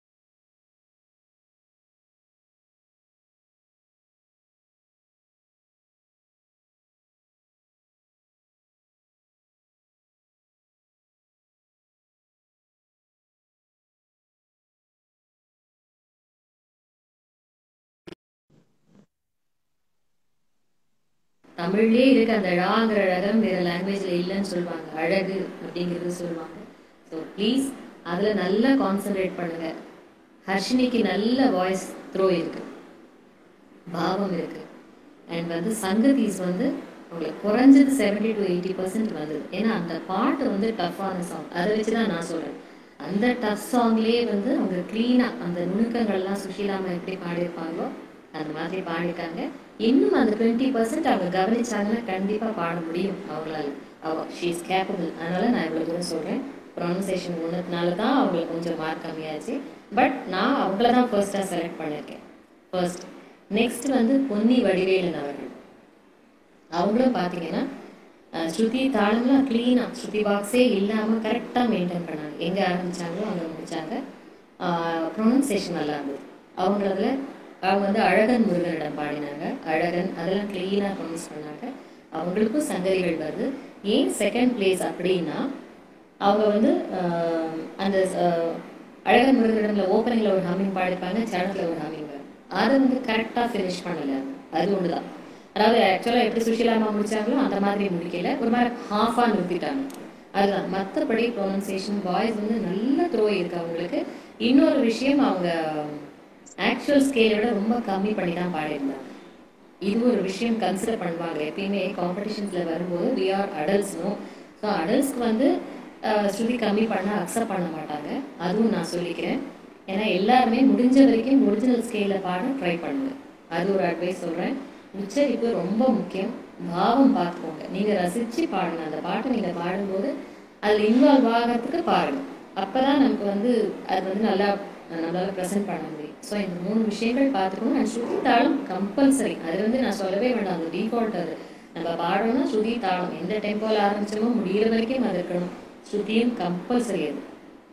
தமிழ்லயே இருக்கு அந்த ழாங்கிற அழகம் வேற லாங்குவேஜ்ல இல்லைன்னு சொல்லுவாங்க அழகு அப்படிங்கிறது சொல்லுவாங்க ஸோ ப்ளீஸ் அதுல நல்லா கான்சென்ட்ரேட் பண்ணுங்க ஹர்ஷினிக்கு நல்ல வாய்ஸ் த்ரோ இருக்கு பாவம் இருக்கு அண்ட் வந்து சங்கதீஸ் வந்து உங்களுக்கு குறைஞ்சது செவன்டி டு எயிட்டி பர்சன்ட் வந்தது ஏன்னா அந்த பாட்டு வந்து டஃப்பான சாங் அதை வச்சு தான் நான் சொல்றேன் அந்த டஃப் சாங்லேயே வந்து அவங்க க்ளீனாக அந்த நுணுக்கங்கள்லாம் சுஷீலாமா எப்படி பாடியிருப்பாங்களோ அந்த மாதிரி பாடியிருக்காங்க இன்னும் அந்த டுவெண்ட்டி பர்சன்ட் அவங்க கவனிச்சாங்கன்னா கண்டிப்பாக பாட முடியும் அவங்களால அவ ஷீ இஸ் கேப்பபிள் அதனால நான் இவ்வளோ தூரம் சொல்கிறேன் ப்ரொனன்சியேஷன் ஒன்றுனால தான் அவங்களுக்கு கொஞ்சம் மார்க் கம்மியாச்சு பட் நான் அவங்கள தான் ஃபர்ஸ்ட்டாக செலக்ட் பண்ணியிருக்கேன் ஃபர்ஸ்ட் நெக்ஸ்ட் வந்து பொன்னி வடிவேலன் அவர்கள் அவங்களும் பார்த்தீங்கன்னா அஹ், ஸ்ருதி தாளம்லாம் க்ளீனாக ஸ்ருதி பாக்ஸே இல்லாமல் கரெக்டாக மெயின்டைன் பண்ணாங்க எங்கே ஆரம்பிச்சாங்களோ அங்கே முடிச்சாங்க ப்ரொனன்சியேஷன் நல்லா இருந்தது அவங்களதுல அவங்க வந்து அழகன் முருகனிடம் பாடினாங்க அழகன் அதெல்லாம் க்ளீனாக ப்ரொனவுன்ஸ் பண்ணாங்க அவங்களுக்கும் சங்கரிகள் வருது ஏன் செகண்ட் பிளேஸ் அப்படின்னா அவங்க வந்து ஆஹ், அந்த ஆஹ், அழகன் முருகனிடம்ல ஓப்பனிங்ல ஒரு ஹம்மிங் பாடிப்பாங்க சரணத்துல ஒரு ஹம்மிங் வரும் அதை வந்து கரெக்டாக ஃபினிஷ் பண்ணல அது ஒன்று தான் அதாவது ஆக்சுவலாக எப்படி சுஷிலாமா முடிச்சாங்களோ அந்த மாதிரி முடிக்கல ஒரு மாதிரி ஹாஃபாக நிறுத்திட்டாங்க அதுதான் மற்றபடி ப்ரொனன்சியேஷன் வாய்ஸ் வந்து நல்ல த்ரோ இருக்கு அவங்களுக்கு இன்னொரு விஷயம் அவங்க ஆக்சுவல் ஸ்கேலை விட ரொம்ப கம்மி பண்ணி தான் பாடியிருந்தாங்க இது ஒரு விஷயம் கன்சிடர் பண்ணுவாங்க எப்பயுமே காம்படிஷன்ஸில் வரும்போது வி ஆர் அடல்ட்ஸ்னோ ஸோ அடல்ட்ஸ்க்கு வந்து அஹ், ஸ்ருதி கம்மி பண்ண அக்செப்ட் பண்ண மாட்டாங்க அதுவும் நான் சொல்லிக்கிறேன் ஏன்னா எல்லாருமே முடிஞ்ச வரைக்கும் ஒரிஜினல் ஸ்கேலில் பாட ட்ரை பண்ணுங்க அது ஒரு அட்வைஸ் சொல்கிறேன் உச்சரிப்பு ரொம்ப முக்கியம் பாவம் பார்த்துக்கோங்க நீங்கள் ரசித்து பாடுங்க அந்த பாட்டை நீங்கள் பாடும்போது அதில் இன்வால்வ் ஆகிறதுக்கு பாருங்க அப்போ தான் நமக்கு வந்து அது வந்து நல்லா நம்மளால ப்ரெசென்ட் பண்ண முடியும் ஸோ இந்த மூணு விஷயங்கள் பார்த்துக்கணும் அண்ட் ஸ்ருதி தாளம் கம்பல்சரி அது வந்து நான் சொல்லவே வேண்டாம் அது டிஃபால்ட் அது நம்ம பாடணும்னா ஸ்ருதி தாளம் எந்த டெம்போவில் ஆரம்பிச்சோமோ முடியிற வரைக்கும் அது இருக்கணும் ஸ்ருதியும் கம்பல்சரி அது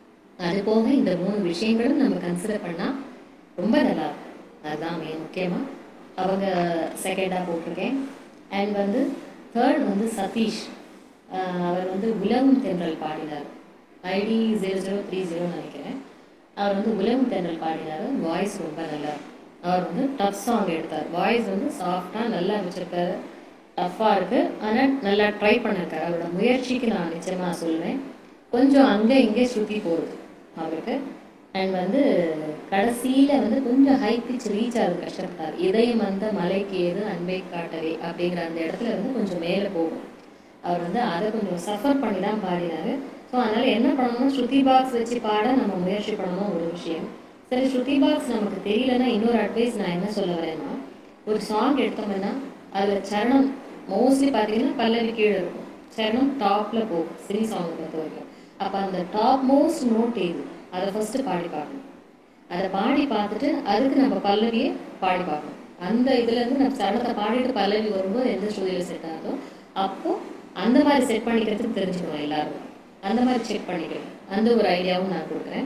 அது போக இந்த மூணு விஷயங்களும் நம்ம கன்சிடர் பண்ணால் ரொம்ப நல்லா இருக்கும் அதுதான் மெயின் முக்கியமாக அவங்க செகண்டாக போட்டிருக்கேன் அண்ட் வந்து தேர்ட் வந்து சதீஷ் ஆஹ் அவர் வந்து உலகம் தென்றல் பாடினார் ஐடி ஜீரோ ஜீரோ த்ரீ ஜீரோன்னு நினைக்கிறேன் அவர் வந்து உலகம் தென்றல் பாடினார் வாய்ஸ் ரொம்ப நல்லா இருக்கு. அவர் வந்து டஃப் சாங் எடுத்தார் வாய்ஸ் வந்து சாஃப்டாக நல்லா வச்சிருக்காரு டஃப்பாக இருக்கு ஆனால் நல்லா ட்ரை பண்ணிருக்காரு அவரோட முயற்சிக்கு நான் நிச்சயமாக சொல்லுவேன் கொஞ்சம் அங்கே இங்கே ஸ்ருதி போகுது அவருக்கு அண்ட் வந்து கடைசியில் வந்து கொஞ்சம் ஹை பிச் ரீச் ஆகுது கஷ்டப்பட்டார் இதயம் வந்த மலைக்கு ஏது அன்பை காட்டவே அப்படிங்கிற அந்த இடத்துல வந்து கொஞ்சம் மேலே போகும் அவர் வந்து அதை கொஞ்சம் சஃபர் பண்ணி தான் பாடினாரு ஸோ அதனால என்ன பண்ணணும்னா ஸ்ருதி பாக்ஸ் வச்சு பாட நம்ம முயற்சி பண்ணணும் ஒரு விஷயம் சரி ஸ்ருதி பாக்ஸ் நமக்கு தெரியலன்னா இன்னொரு அட்வைஸ் நான் என்ன சொல்ல வரேன்னா ஒரு சாங் எடுத்தோம்னா அதில் சரணம் மோஸ்ட்லி பார்த்தீங்கன்னா பல்லவி கீழே இருக்கும் சரணம் டாப்பில் போகும் சினி சாங் பொறுத்த வரைக்கும் அப்போ அந்த டாப் மோஸ்ட் நோட் எது அதை ஃபஸ்ட்டு பாடி பார்க்கணும் அதை பாடி பார்த்துட்டு அதுக்கு நம்ம பல்லவியை பாடி பார்க்கணும் அந்த இதுல இருந்து நம்ம சரணத்தை பாடிட்டு பல்லவி வரும்போது எந்த ஸ்டுடியோல செட் ஆகுதோ அப்போ அந்த மாதிரி செட் பண்ணிக்கிறதுக்கு தெரிஞ்சுக்கணும் எல்லாரும் அந்த மாதிரி செக் பண்ணிக்கிறேன் அந்த ஒரு ஐடியாவும் நான் கொடுக்குறேன்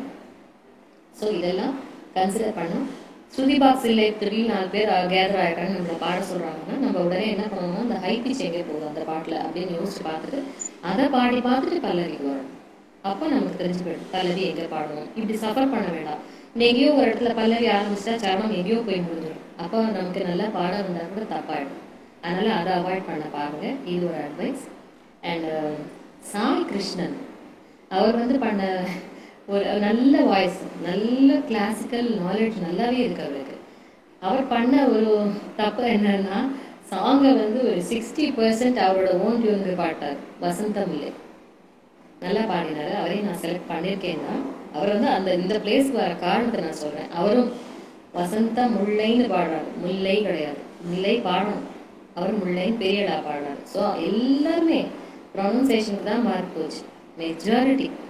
ஸோ இதெல்லாம் கன்சிடர் பண்ணோம் ஸ்ருதி பாக்ஸ் இல்லை திடீர்னு நாலு பேர் கேதர் ஆகிட்டாங்க நம்மளை பாட சொல்கிறாங்கன்னா நம்ம உடனே என்ன பண்ணணும்னா அந்த ஹை பிச் எங்கே போகுது அந்த பாட்டில் அப்படின்னு யோசிச்சு பார்த்துட்டு அதை பாடி பார்த்துட்டு பல்லவிக்கு வரணும் அப்போ நமக்கு தெரிஞ்சு போயிடும் பல்லவி எங்கே பாடணும் இப்படி சஃபர் பண்ண வேண்டாம் நீ எங்கேயோ ஒரு இடத்துல பல்லவி ஆரம்பிச்சிட்டா சரணம் எங்கேயோ போய் முடிஞ்சிடும் அப்போ நமக்கு நல்லா பாட வந்தால் கூட தப்பாயிடும் அதனால அதை அவாய்ட் பண்ண பாருங்க இது ஒரு அட்வைஸ் அண்ட் சாய் கிருஷ்ணன் அவர் வந்து பண்ண ஒரு நல்ல வாய்ஸ் நல்ல கிளாசிக்கல் நாலேஜ் நல்லாவே இருக்கு அவருக்கு அவர் பண்ண ஒரு தப்பு என்னன்னா சாங்கை வந்து ஒரு சிக்ஸ்டி பர்சன்ட் அவரோட ஓன் டியூனுக்கு பாட்டார் வசந்தம் இல்லை நல்லா பாடினாரு அவரையும் நான் செலக்ட் பண்ணியிருக்கேன் தான் அவர் வந்து அந்த இந்த பிளேஸ்க்கு வர காரணத்தை நான் சொல்றேன் அவரும் வசந்த முல்லைன்னு பாடுறாரு முல்லை கிடையாது முல்லை பாடணும் அவர் முல்லைன்னு பெரியடா பாடுறாரு ஸோ எல்லாருமே ப்ரொனன்சியேஷனுக்கு தான் மார்க் போச்சு மெஜாரிட்டி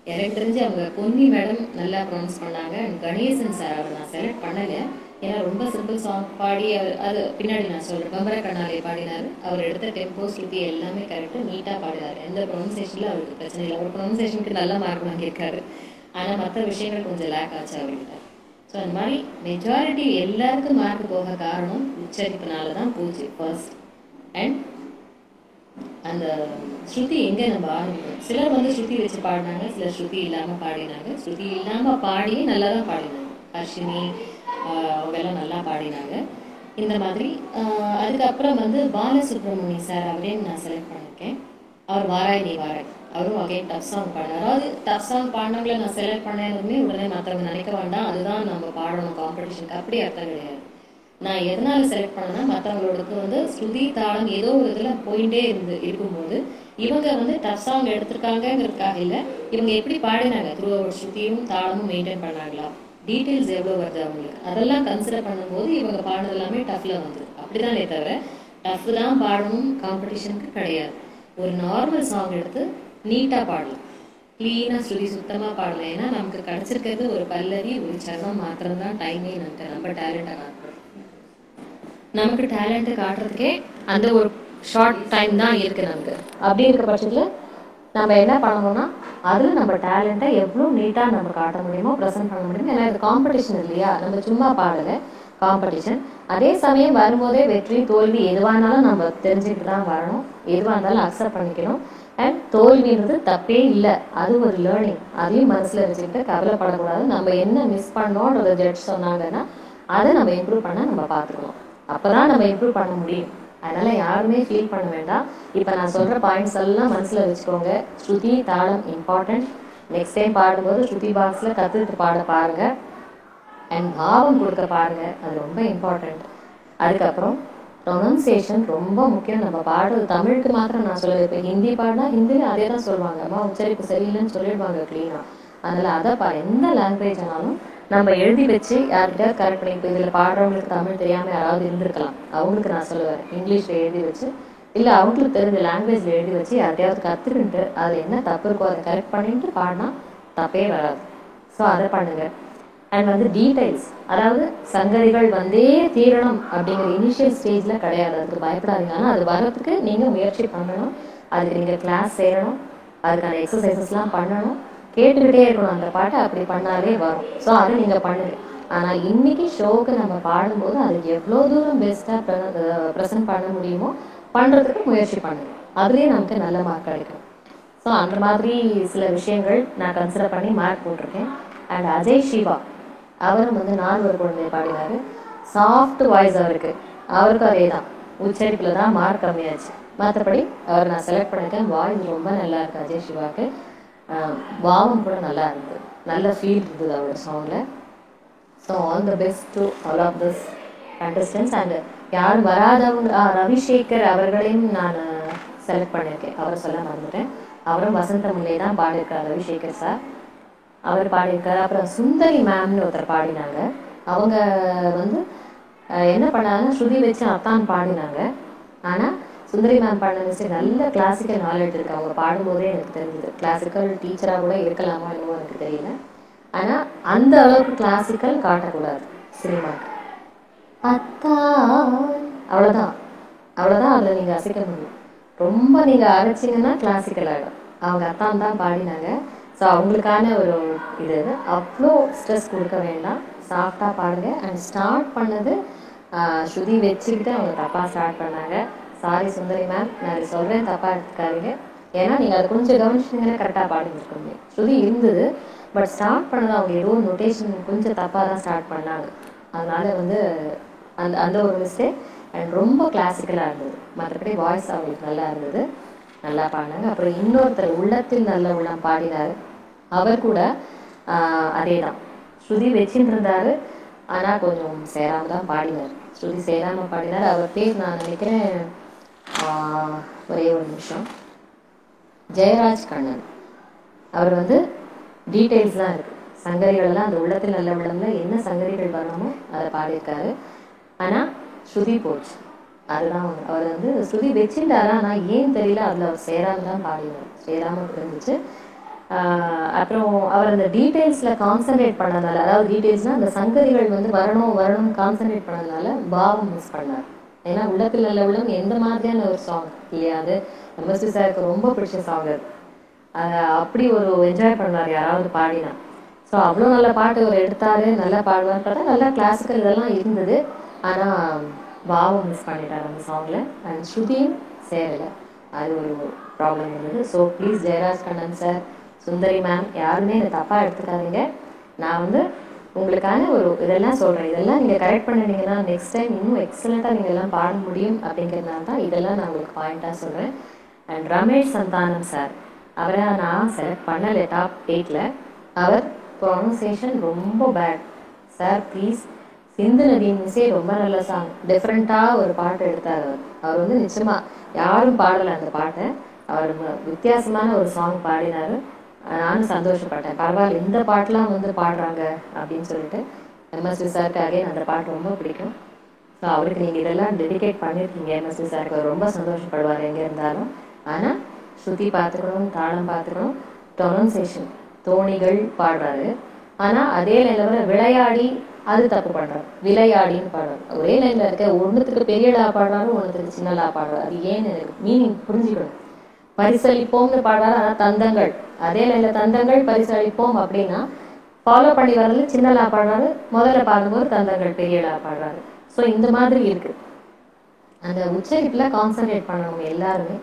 எனக்கு தெரிஞ்சு அவங்க பொன்னி மேடம் நல்லா ப்ரொனவுன்ஸ் பண்ணாங்க அண்ட் கணேசன் சார் அவர் நான் செலக்ட் பண்ணலை ஏன்னா ரொம்ப சிம்பிள் சாங் பாடி அவர் அது பின்னாடி நான் சொல்கிறேன் பம்பர கண்ணாலே பாடினார் அவர் எடுத்த டெம்போ ஸ்ருதி எல்லாமே கரெக்டாக நீட்டாக பாடினார் எந்த ப்ரொனன்சேஷனில் அவருக்கு பிரச்சனை இல்லை அவர் ப்ரொனன்சேஷனுக்கு நல்ல மார்க் வாங்கியிருக்காரு ஆனால் மற்ற விஷயங்கள் கொஞ்சம் லேக் ஆச்சு அவர்கிட்ட ஸோ அந்த மாதிரி மெஜாரிட்டி எல்லாருக்கும் மார்க் போக காரணம் உச்சரிப்புனால தான் போச்சு ஃபர்ஸ்ட் அண்ட் அந்த ஸ்ருதி எங்க நம்ம ஆரம்பிக்கணும் சிலர் வந்து ஸ்ருதி வச்சு பாடினாங்க சிலர் ஸ்ருதி இல்லாம பாடினாங்க ஸ்ருதி இல்லாம பாடி நல்லா தான் பாடினாங்க ஹர்ஷினி ஆஹ் அவங்க எல்லாம் நல்லா பாடினாங்க இந்த மாதிரி ஆஹ் அதுக்கப்புறம் வந்து பாலசுப்ரமணிய சார் அவரையும் நான் செலக்ட் பண்ணியிருக்கேன் அவர் வாராய் நீ வாராய் அவரும் அகைன் டஃப் சாங் பாடினார் அதாவது டஃப் சாங் பாடினவங்கள நான் செலக்ட் பண்ணதுமே உடனே மற்றவங்க நினைக்க வேண்டாம் அதுதான் நம்ம பாடணும் காம்படிஷனுக்கு அப்படி அர்த்தம் கிடையாது நான் எதனால செலக்ட் பண்ணேன்னா மற்றவங்களோடக்கு வந்து ஸ்ருதி தாளம் ஏதோ ஒரு இதில் போயிட்டே இருந்து இருக்கும்போது இவங்க வந்து டஃப் சாங் எடுத்திருக்காங்கங்கிறதுக்காக இல்லை இவங்க எப்படி பாடினாங்க த்ரூ அவர் ஸ்ருதியும் தாளமும் மெயின்டைன் பண்ணாங்களா டீட்டெயில்ஸ் எவ்வளோ வருது அவங்களுக்கு அதெல்லாம் கன்சிடர் பண்ணும்போது இவங்க பாடுறது எல்லாமே டஃப்பில் வந்து அப்படிதானே தவிர டஃப் தான் பாடணும் காம்படிஷனுக்கு கிடையாது ஒரு நார்மல் சாங் எடுத்து நீட்டாக பாடலாம் க்ளீனாக ஸ்ருதி சுத்தமாக பாடலாம் ஏன்னா நமக்கு கிடச்சிருக்கிறது ஒரு பல்லவி ஒரு சரணம் மாத்திரம் தான் டைமே நமக்கு நம்ம டேலண்ட்டை காட்டுறோம் நமக்கு டேலண்ட்டு காட்டுறதுக்கே அந்த ஒரு ஷார்ட் டைம் தான் இருக்கு நமக்கு அப்படி இருக்க பட்சத்தில் நம்ம என்ன பண்ணணும்னா அதில் நம்ம டேலண்ட்டை எவ்வளோ நீட்டாக நம்ம காட்ட முடியுமோ ப்ரெசென்ட் பண்ண முடியும் ஏன்னா இது காம்படிஷன் இல்லையா நம்ம சும்மா பாடலை காம்படிஷன் அதே சமயம் வரும்போதே வெற்றி தோல்வி எதுவாக இருந்தாலும் நம்ம தெரிஞ்சுக்கிட்டு தான் வரணும் எதுவாக இருந்தாலும் அக்செப்ட் பண்ணிக்கணும் அண்ட் தோல்வின்றது தப்பே இல்லை அது ஒரு லேர்னிங் அதையும் மனசில் வச்சுக்கிட்டு கவலைப்படக்கூடாது நம்ம என்ன மிஸ் பண்ணோன்றத ஜட்ஜ் சொன்னாங்கன்னா அதை நம்ம இம்ப்ரூவ் பண்ண நம்ம பார்த்துக்கணும் அப்பதான் நம்ம இம்ப்ரூவ் பண்ண முடியும் அதனால யாருமே ஃபீல் பண்ண வேண்டாம் இப்போ நான் சொல்ற பாயிண்ட்ஸ் எல்லாம் மனசுல வச்சுக்கோங்க ஸ்ருதி தாளம் இம்பார்ட்டன்ட் நெக்ஸ்ட் டைம் பாடும்போது ஸ்ருதி பாக்ஸ்ல கத்துக்கிட்டு பாட பாருங்க அண்ட் பாவம் கொடுக்க பாருங்க அது ரொம்ப இம்பார்ட்டன்ட் அதுக்கப்புறம் ப்ரொனன்சியேஷன் ரொம்ப முக்கியம் நம்ம பாடுறது தமிழுக்கு மாத்திரம் நான் சொல்லுவேன் இப்போ ஹிந்தி பாடினா ஹிந்தியில் அதே தான் சொல்லுவாங்க அம்மா உச்சரிப்பு சரியில்லைன்னு சொல்லிடுவாங்க க்ளீனாக அதனால அதை பா எந்த லாங்குவேஜ் ஆனாலும் நம்ம எழுதி வச்சு யார்கிட்ட கரெக்ட் பண்ணி இப்போ இதில் பாடுறவங்களுக்கு தமிழ் தெரியாமல் யாராவது இருந்திருக்கலாம் அவங்களுக்கு நான் சொல்லுவேன் இங்கிலீஷில் எழுதி வச்சு இல்லை அவங்களுக்கு தெரிஞ்ச லாங்குவேஜில் எழுதி வச்சு யார்கிட்டயாவது கற்றுக்கிட்டு அதில் என்ன தப்பு இருக்கோ அதை கரெக்ட் பண்ணிட்டு பாடினா தப்பே வராது ஸோ அதை பண்ணுங்க அண்ட் வந்து டீடைல்ஸ் அதாவது சங்கதிகள் வந்தே தீரணும் அப்படிங்கிற இனிஷியல் ஸ்டேஜில் கிடையாது அதுக்கு பயப்படாதீங்க ஆனால் அது வர்றதுக்கு நீங்கள் முயற்சி பண்ணணும் அதுக்கு நீங்கள் கிளாஸ் சேரணும் அதுக்கான எக்ஸசைசஸ்லாம் பண்ணணும் கேட்டுக்கிட்டே இருக்கணும் அந்த பாட்டை அப்படி பண்ணாலே வரும் ஸோ அதை நீங்கள் பண்ணுங்க ஆனால் இன்னைக்கு ஷோவுக்கு நம்ம பாடும்போது அது எவ்வளோ தூரம் பெஸ்ட்டாக ப்ரெசென்ட் பண்ண முடியுமோ பண்ணுறதுக்கு முயற்சி பண்ணுங்க அதுலேயே நமக்கு நல்ல மார்க் கிடைக்கும் ஸோ அந்த மாதிரி சில விஷயங்கள் நான் கன்சிடர் பண்ணி மார்க் போட்டிருக்கேன் அண்ட் அஜய் சிவா அவரும் வந்து நான் ஒரு குழந்தைய பாடினார் சாஃப்ட் வாய்ஸ் அவருக்கு அவருக்கும் அதே தான் உச்சரிப்பில் தான் மார்க் கம்மியாச்சு மற்றபடி அவர் நான் செலக்ட் பண்ணியிருக்கேன் வாய்ஸ் ரொம்ப நல்லா இருக்கு அஜய் சிவாக்கு ஆஹ் பாவம் கூட நல்லா இருந்தது நல்ல ஃபீல் இருந்தது அவரோட சாங்கில் so all the best to all of this contestants and யார் வராதவங்க ஆ, ரவிசேகர் அவர்களையும் நான் செலக்ட் பண்ணியிருக்கேன் அவர் சொல்ல மறந்துட்டேன் அவரும் வசந்த முல்லை தான் பாடியிருக்கார் ரவிசேகர் சார் அவர் பாடியிருக்காரு அப்புறம் சுந்தரி மேம்னு ஒருத்தர் பாடினாங்க அவங்க வந்து அஹ், என்ன பண்ணாங்க ஸ்ருதி வச்சு அத்தான் பாடினாங்க ஆனால் சுந்தரி மேம் பாடின மிஸ்டேக் நல்ல கிளாசிக்கல் நாலேஜ் இருக்கு அவங்க பாடும்போதே எனக்கு தெரிஞ்சது கிளாசிக்கல் டீச்சராக கூட இருக்கலாமா என்னவோ எனக்கு தெரியல ஆனால் அந்த அளவுக்கு கிளாசிக்கல் காட்டக்கூடாது சினிமாக்கு அத்தான் அவ்வளோதான் அவ்வளோதான் அதில் நீங்கள் அசைக்க முடியும் ரொம்ப நீங்கள் அரைச்சிங்கன்னா கிளாசிக்கல் ஆகிடும் அவங்க அத்தான் தான் பாடினாங்க ஸோ அவங்களுக்கான ஒரு இது அவ்வளோ ஸ்ட்ரெஸ் கொடுக்க வேண்டாம் சாஃப்டாக பாடுங்க அண்ட் ஸ்டார்ட் பண்ணது ஆஹ், ஸ்ருதி வச்சுக்கிட்டு அவங்க தப்பாக ஸ்டார்ட் பண்ணாங்க சாரி சுந்தரி மேம் நான் இது சொல்கிறேன் தப்பாக எடுத்துக்காதீங்க ஏன்னா நீங்கள் அதை கொஞ்சம் கவனிச்சிங்கன்னா கரெக்டாக பாடிருக்கீங்க ஸ்ருதி இருந்தது பட் ஸ்டார்ட் பண்ணது அவங்க ஏதோ நொட்டேஷன் கொஞ்சம் தப்பாக தான் ஸ்டார்ட் பண்ணாங்க அதனால வந்து அந்த அந்த ஒரு மிஸ்டேக் அண்ட் ரொம்ப கிளாசிக்கலாக இருந்தது மற்றபடி வாய்ஸ் அவங்களுக்கு நல்லா இருந்தது நல்லா பாடினாங்க அப்புறம் இன்னொருத்தர் உள்ளத்தில் நல்ல உள்ளம் பாடினார் அவர் கூட அதே தான் ஸ்ருதி வச்சுட்டு இருந்தாரு ஆனால் கொஞ்சம் சேராம தான் பாடினார் ஸ்ருதி சேராம பாடினார் அவர் பேர் நான் நினைக்கிறேன் ஆஹ், ஒரே ஒரு நிமிஷம் ஜெயராஜ் கண்ணன் அவர் வந்து டீட்டெயில்ஸ்லாம் இருக்கு சங்கதிகள்லாம் அந்த உள்ளத்தில் நல்ல உள்ளம்ல என்ன சங்கதிகள் வரணுமோ அதை பாடியிருக்காரு ஆனா ஸ்ருதி போச்சு அதுதான் ஒண்ணு. அவர் வந்து ஸ்ருதி வச்சுட்டாரா ஆனால் ஏன் தெரியல அதில் அவர் சேராம தான் பாடினார் சேராம இருந்துச்சு ஆஹ் அப்புறம் அவர் அந்த டீட்டெயில்ஸில் கான்சென்ட்ரேட் பண்ணதுனால அதாவது டீட்டெயில்ஸ்னால் அந்த சங்கதிகள் வந்து வரணும் வரணும் கான்சென்ட்ரேட் பண்ணதுனால பாவம் மிஸ் பண்ணார் ஏன்னா உள்ளத்தில் நல்ல உள்ளம் எந்த மாதிரியான ஒரு சாங் இல்லையா அது எம்எஸ்வி சாருக்கு ரொம்ப பிடிச்ச சாங் அது அதை அப்படி ஒரு என்ஜாய் பண்ணுவார் யாராவது பாடினா ஸோ அவ்வளோ நல்ல பாட்டு அவர் எடுத்தாரு நல்லா பாடுவார் பார்த்தா நல்லா கிளாசிக்கல் இதெல்லாம் இருந்தது ஆனால் பாவம் மிஸ் பண்ணிட்டார் அந்த சாங்கில் அண்ட் ஸ்ருதியும் சேரலை அது ஒரு ப்ராப்ளம் இருந்தது so please Jayaraj Kannan sir Sundari ma'am யாருமே இதை தப்பாக எடுத்துக்காதீங்க நான் வந்து உங்களுக்கான ஒரு இதெல்லாம் சொல்கிறேன் இதெல்லாம் நீங்கள் கரெக்ட் பண்ணினீங்கன்னா நெக்ஸ்ட் டைம் இன்னும் எக்ஸலண்ட்டாக நீங்கள் எல்லாம் பாட முடியும் அப்படிங்கிறதுனால தான் இதெல்லாம் நான் உங்களுக்கு பாயிண்ட்டாக சொல்கிறேன் அண்ட் ரமேஷ் சந்தானம் சார் அவரை நான் செலக்ட் பண்ணல டாப் எயிட்டில் அவர் ப்ரொனன்சியேஷன் ரொம்ப பேட் சார் ப்ளீஸ் சிந்து நதி மிஸ்ஸே ரொம்ப நல்ல சாங் டிஃப்ரெண்ட்டாக ஒரு பாட்டு எடுத்தார் அவர் அவர் வந்து நிச்சயமாக யாரும் பாடலை அந்த பாட்டை அவர் ம- வித்தியாசமான ஒரு சாங் பாடினார் நானும் சந்தோஷப்பட்டேன் பரவாயில்ல இந்த பாட்டெலாம் வந்து பாடுறாங்க அப்படின்னு சொல்லிட்டு எம்எஸ்வி சாருக்கு அகைன் அந்த பாட்டு ரொம்ப பிடிக்கும் ஸோ அவருக்கு நீங்கள் இதெல்லாம் டெடிகேட் பண்ணியிருக்கீங்க எம்எஸ்வி சாருக்கு அவர் ரொம்ப சந்தோஷப்படுவார் எங்கே இருந்தாலும் ஆனால் ஸ்ருதி பார்த்துக்கணும் தாளம் பார்த்துக்கணும் டொனன்சேஷன் தோணிகள் பாடுறாரு ஆனால் அதே லைனில் விளையாடி அது தப்பு பண்ணுறாரு விளையாடின்னு பாடுறாரு ஒரே லைனில் இருக்க ஒன்றுத்துக்கு பெரிய லா பாடுறாரு ஒன்றுத்துக்கு சின்ன லா பாடுறாரு அது ஏன்னு எனக்கு மீனிங் புரிஞ்சுக்கணும் பரிசளிப்போம்னு பாடுறாரு ஆனால் தந்தங்கள் அதே லைனில் தந்தங்கள் பரிசளிப்போம் அப்படின்னா ஃபாலோ பண்ணி வரது சின்ன லா பாடுறாரு முதல்ல பாடும்போது தந்தங்கள் பெரிய லா பாடுறாரு ஸோ இந்த மாதிரி இருக்கு அந்த உச்சரிப்பில் கான்சென்ட்ரேட் பண்ணணும் எல்லாருமே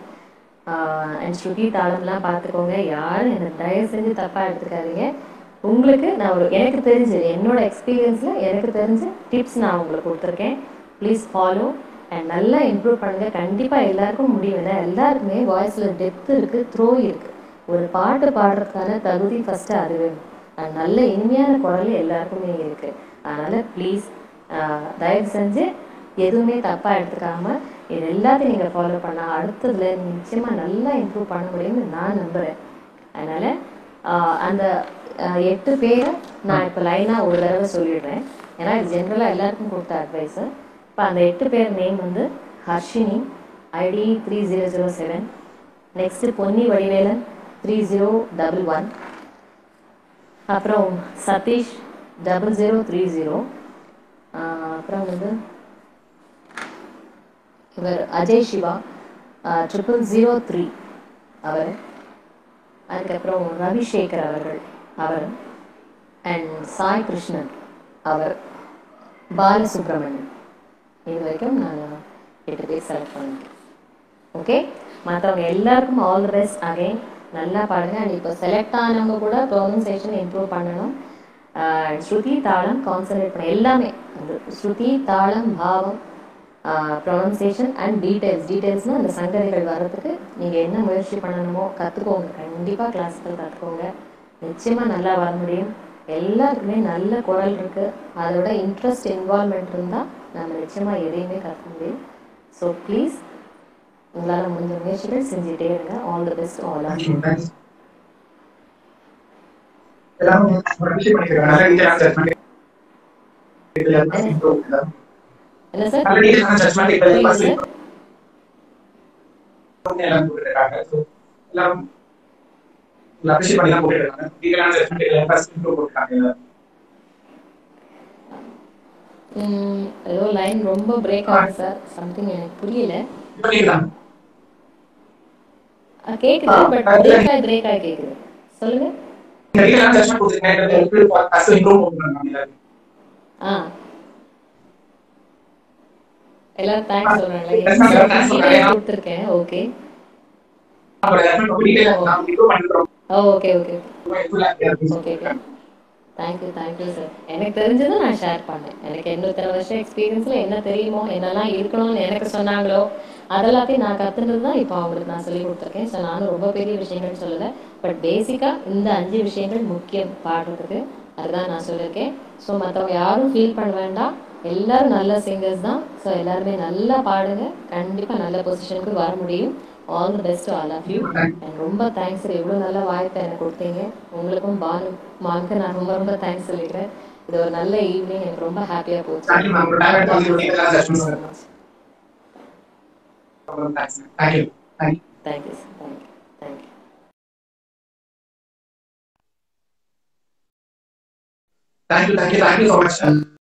அண்ட் ஸ்ருதி தாளம்லாம் பார்த்துக்கோங்க யாரும் என்னை தயவு செஞ்சு தப்பாக எடுத்துக்காதீங்க உங்களுக்கு நான் ஒரு எனக்கு தெரிஞ்சு என்னோட எக்ஸ்பீரியன்ஸில் எனக்கு தெரிஞ்ச டிப்ஸ் நான் உங்களுக்கு கொடுத்துருக்கேன் ப்ளீஸ் ஃபாலோ அண்ட் நல்லா இம்ப்ரூவ் பண்ணுங்க கண்டிப்பாக எல்லாருக்கும் முடியும் ஏன்னா எல்லாருக்குமே வாய்ஸில் டெப்த் இருக்குது த்ரோ இருக்குது ஒரு பாட்டு பாடுறதுக்கான தகுதி ஃபஸ்ட்டு அது வேணும் அது நல்ல இனிமையான குரல் எல்லாருக்குமே இருக்குது அதனால் ப்ளீஸ் தயவு செஞ்சு எதுவுமே தப்பாக எடுத்துக்காம இது எல்லாத்தையும் நீங்கள் ஃபாலோ பண்ணால் அடுத்ததுல நிச்சயமாக நல்லா இம்ப்ரூவ் பண்ண முடியும்னு நான் நம்புகிறேன் அதனால் அந்த ஆஹ், எட்டு பேரை நான் இப்போ லைனாக ஒரு தடவை சொல்லிடுறேன் ஏன்னா இது ஜென்ரலாக எல்லாருக்கும் கொடுத்த அட்வைஸு இப்போ அந்த எட்டு பேர் நேம் வந்து Harshini ID three zero zero seven next Ponni Vadivelan three zero double one அப்புறம் Sathish double zero three zero அப்புறம் வந்து இவர் Ajay Siva triple zero three அவர் அதுக்கப்புறம் ரவிசேகர் அவர்கள் அவர் அண்ட் சாய் கிருஷ்ணன் அவர் பாலசுப்ரமணியன் இது வரைக்கும் நான் எட்டு பேர் செலக்ட் பண்ணிட்டேன் ஓகே மற்றவங்க எல்லாருக்கும் ஆல் தி பெஸ்ட் அகைன் நல்லா பாடுங்க அண்ட் இப்போ செலக்ட் ஆனவங்க கூட ப்ரொனன்சியேஷன் இம்ப்ரூவ் பண்ணணும் ஆஹ் ஸ்ருதி தாளம் கான்சன்ட்ரேட் பண்ண எல்லாமே அந்த ஸ்ருதி தாளம் பாவம் ப்ரொனன்சியேஷன் அண்ட் டீடைல்ஸ் டீடைல்ஸ்னால் அந்த சங்கதிகள் வர்றதுக்கு நீங்கள் என்ன முயற்சி பண்ணணுமோ கற்றுக்கோங்க கண்டிப்பாக கிளாஸிக்கல் கற்றுக்கோங்க நிச்சயமாக நல்லா வர முடியும் எல்லாருக்குமே நல்ல குரல் இருக்குது அதோட இன்ட்ரெஸ்ட் இன்வால்மெண்ட் இருந்தால் நம்ம நிச்சயமாக எதையுமே கற்றுக்க முடியும் ஸோ ப்ளீஸ் உங்களால் முடிஞ்ச முயற்சிகள் செஞ்சுட்டே இருங்க all the best all of you எல்லாரும் ஒரு விஷயம் பண்ணிக்கிறேன் நல்ல டீச்சரான ஜட்மெண்ட் நல்ல என்ன சார் டீச்சரான ஜட்மெண்ட் இப்போ புரியுது பஸ் சார் எல்லாம் போட்டுருக்காங்க ஸோ எல்லாம் அப்ரிஷியேட் பண்ணி தான் போட்டுருக்காங்க டீச்சரான ஜட்மெண்ட் எல்லாம் பஸ் இம்ப்ரூவ் போட்டுருக்காங்க எல்லாரும் ம், ஏதோ லைன் ரொம்ப பிரேக் ஆகுது சார் சம்திங் எனக்கு புரியல இப்போ கேக்குதா அஹ் கேக்குது ஆ, பட் அது- பிரேக் ஆகி பிரேக் ஆகி கேக்குது சொல்லுங்க இந்த டீச்சரான ஜட்மெண்ட் கொடுத்துருக்கேன் பஸ் இம்ப்ரூவ் போட்டுருக்காங்க எல்லாரும் ஆ எல்லாரும் தேங்க்ஸ் சொல்றாங்களே Yes, ma'am, எல்லாரும் thanks சொல்றாங்க. கொடுத்துருக்கேன் ஓகே அப்போ ஜட்மெண்ட் ரொம்ப டீட்டெயில் நான் இம்ப்ரூவ் பண்ணிக்கிறோம் ஓ okay okay okay okay okay thank you thank you sir எனக்கு தெரிஞ்சதை நான் ஷேர் பண்ணேன் எனக்கு என்ன இத்தனை வருஷம் எக்ஸ்பீரியன்ஸில் என்ன தெரியுமோ என்னெல்லாம் இருக்கணும்னு எனக்கு சொன்னாங்களோ அதெல்லாத்தையும் நான் கற்றுனது தான் இப்போ அவங்களுக்கு நான் சொல்லி கொடுத்துருக்கேன் ஸோ நானும் ரொம்ப பெரிய விஷயங்கள் சொல்லலை பட் பேசிக்காக இந்த அஞ்சு விஷயங்கள் முக்கியம் பாடுறதுக்கு அதுதான் நான் சொல்லியிருக்கேன் ஸோ மற்றவங்க யாரும் ஃபீல் பண்ண வேண்டாம் எல்லாரும் நல்ல சிங்கர்ஸ் தான் ஸோ எல்லாருமே நல்லா பாடுங்க கண்டிப்பாக நல்ல பொசிஷனுக்கு வர முடியும் all the best all of you and ரொம்ப தேங்க்ஸ் இவ்வளோ நல்ல வாய்ப்பை எனக்கு கொடுத்தீங்க உங்களுக்கும் பானு மாவுக்கு நான் ரொம்ப ரொம்ப தேங்க்ஸ் சொல்லிக்கிறேன் இது ஒரு நல்ல ஈவினிங் எனக்கு ரொம்ப ஹாப்பியாக போச்சு Thank you, ma'am. Good time. Thank you. Thank you. Thank you so much. Thank you thank you Thank you, sir. Thank you. Thank you. Thank you thank you thank you so much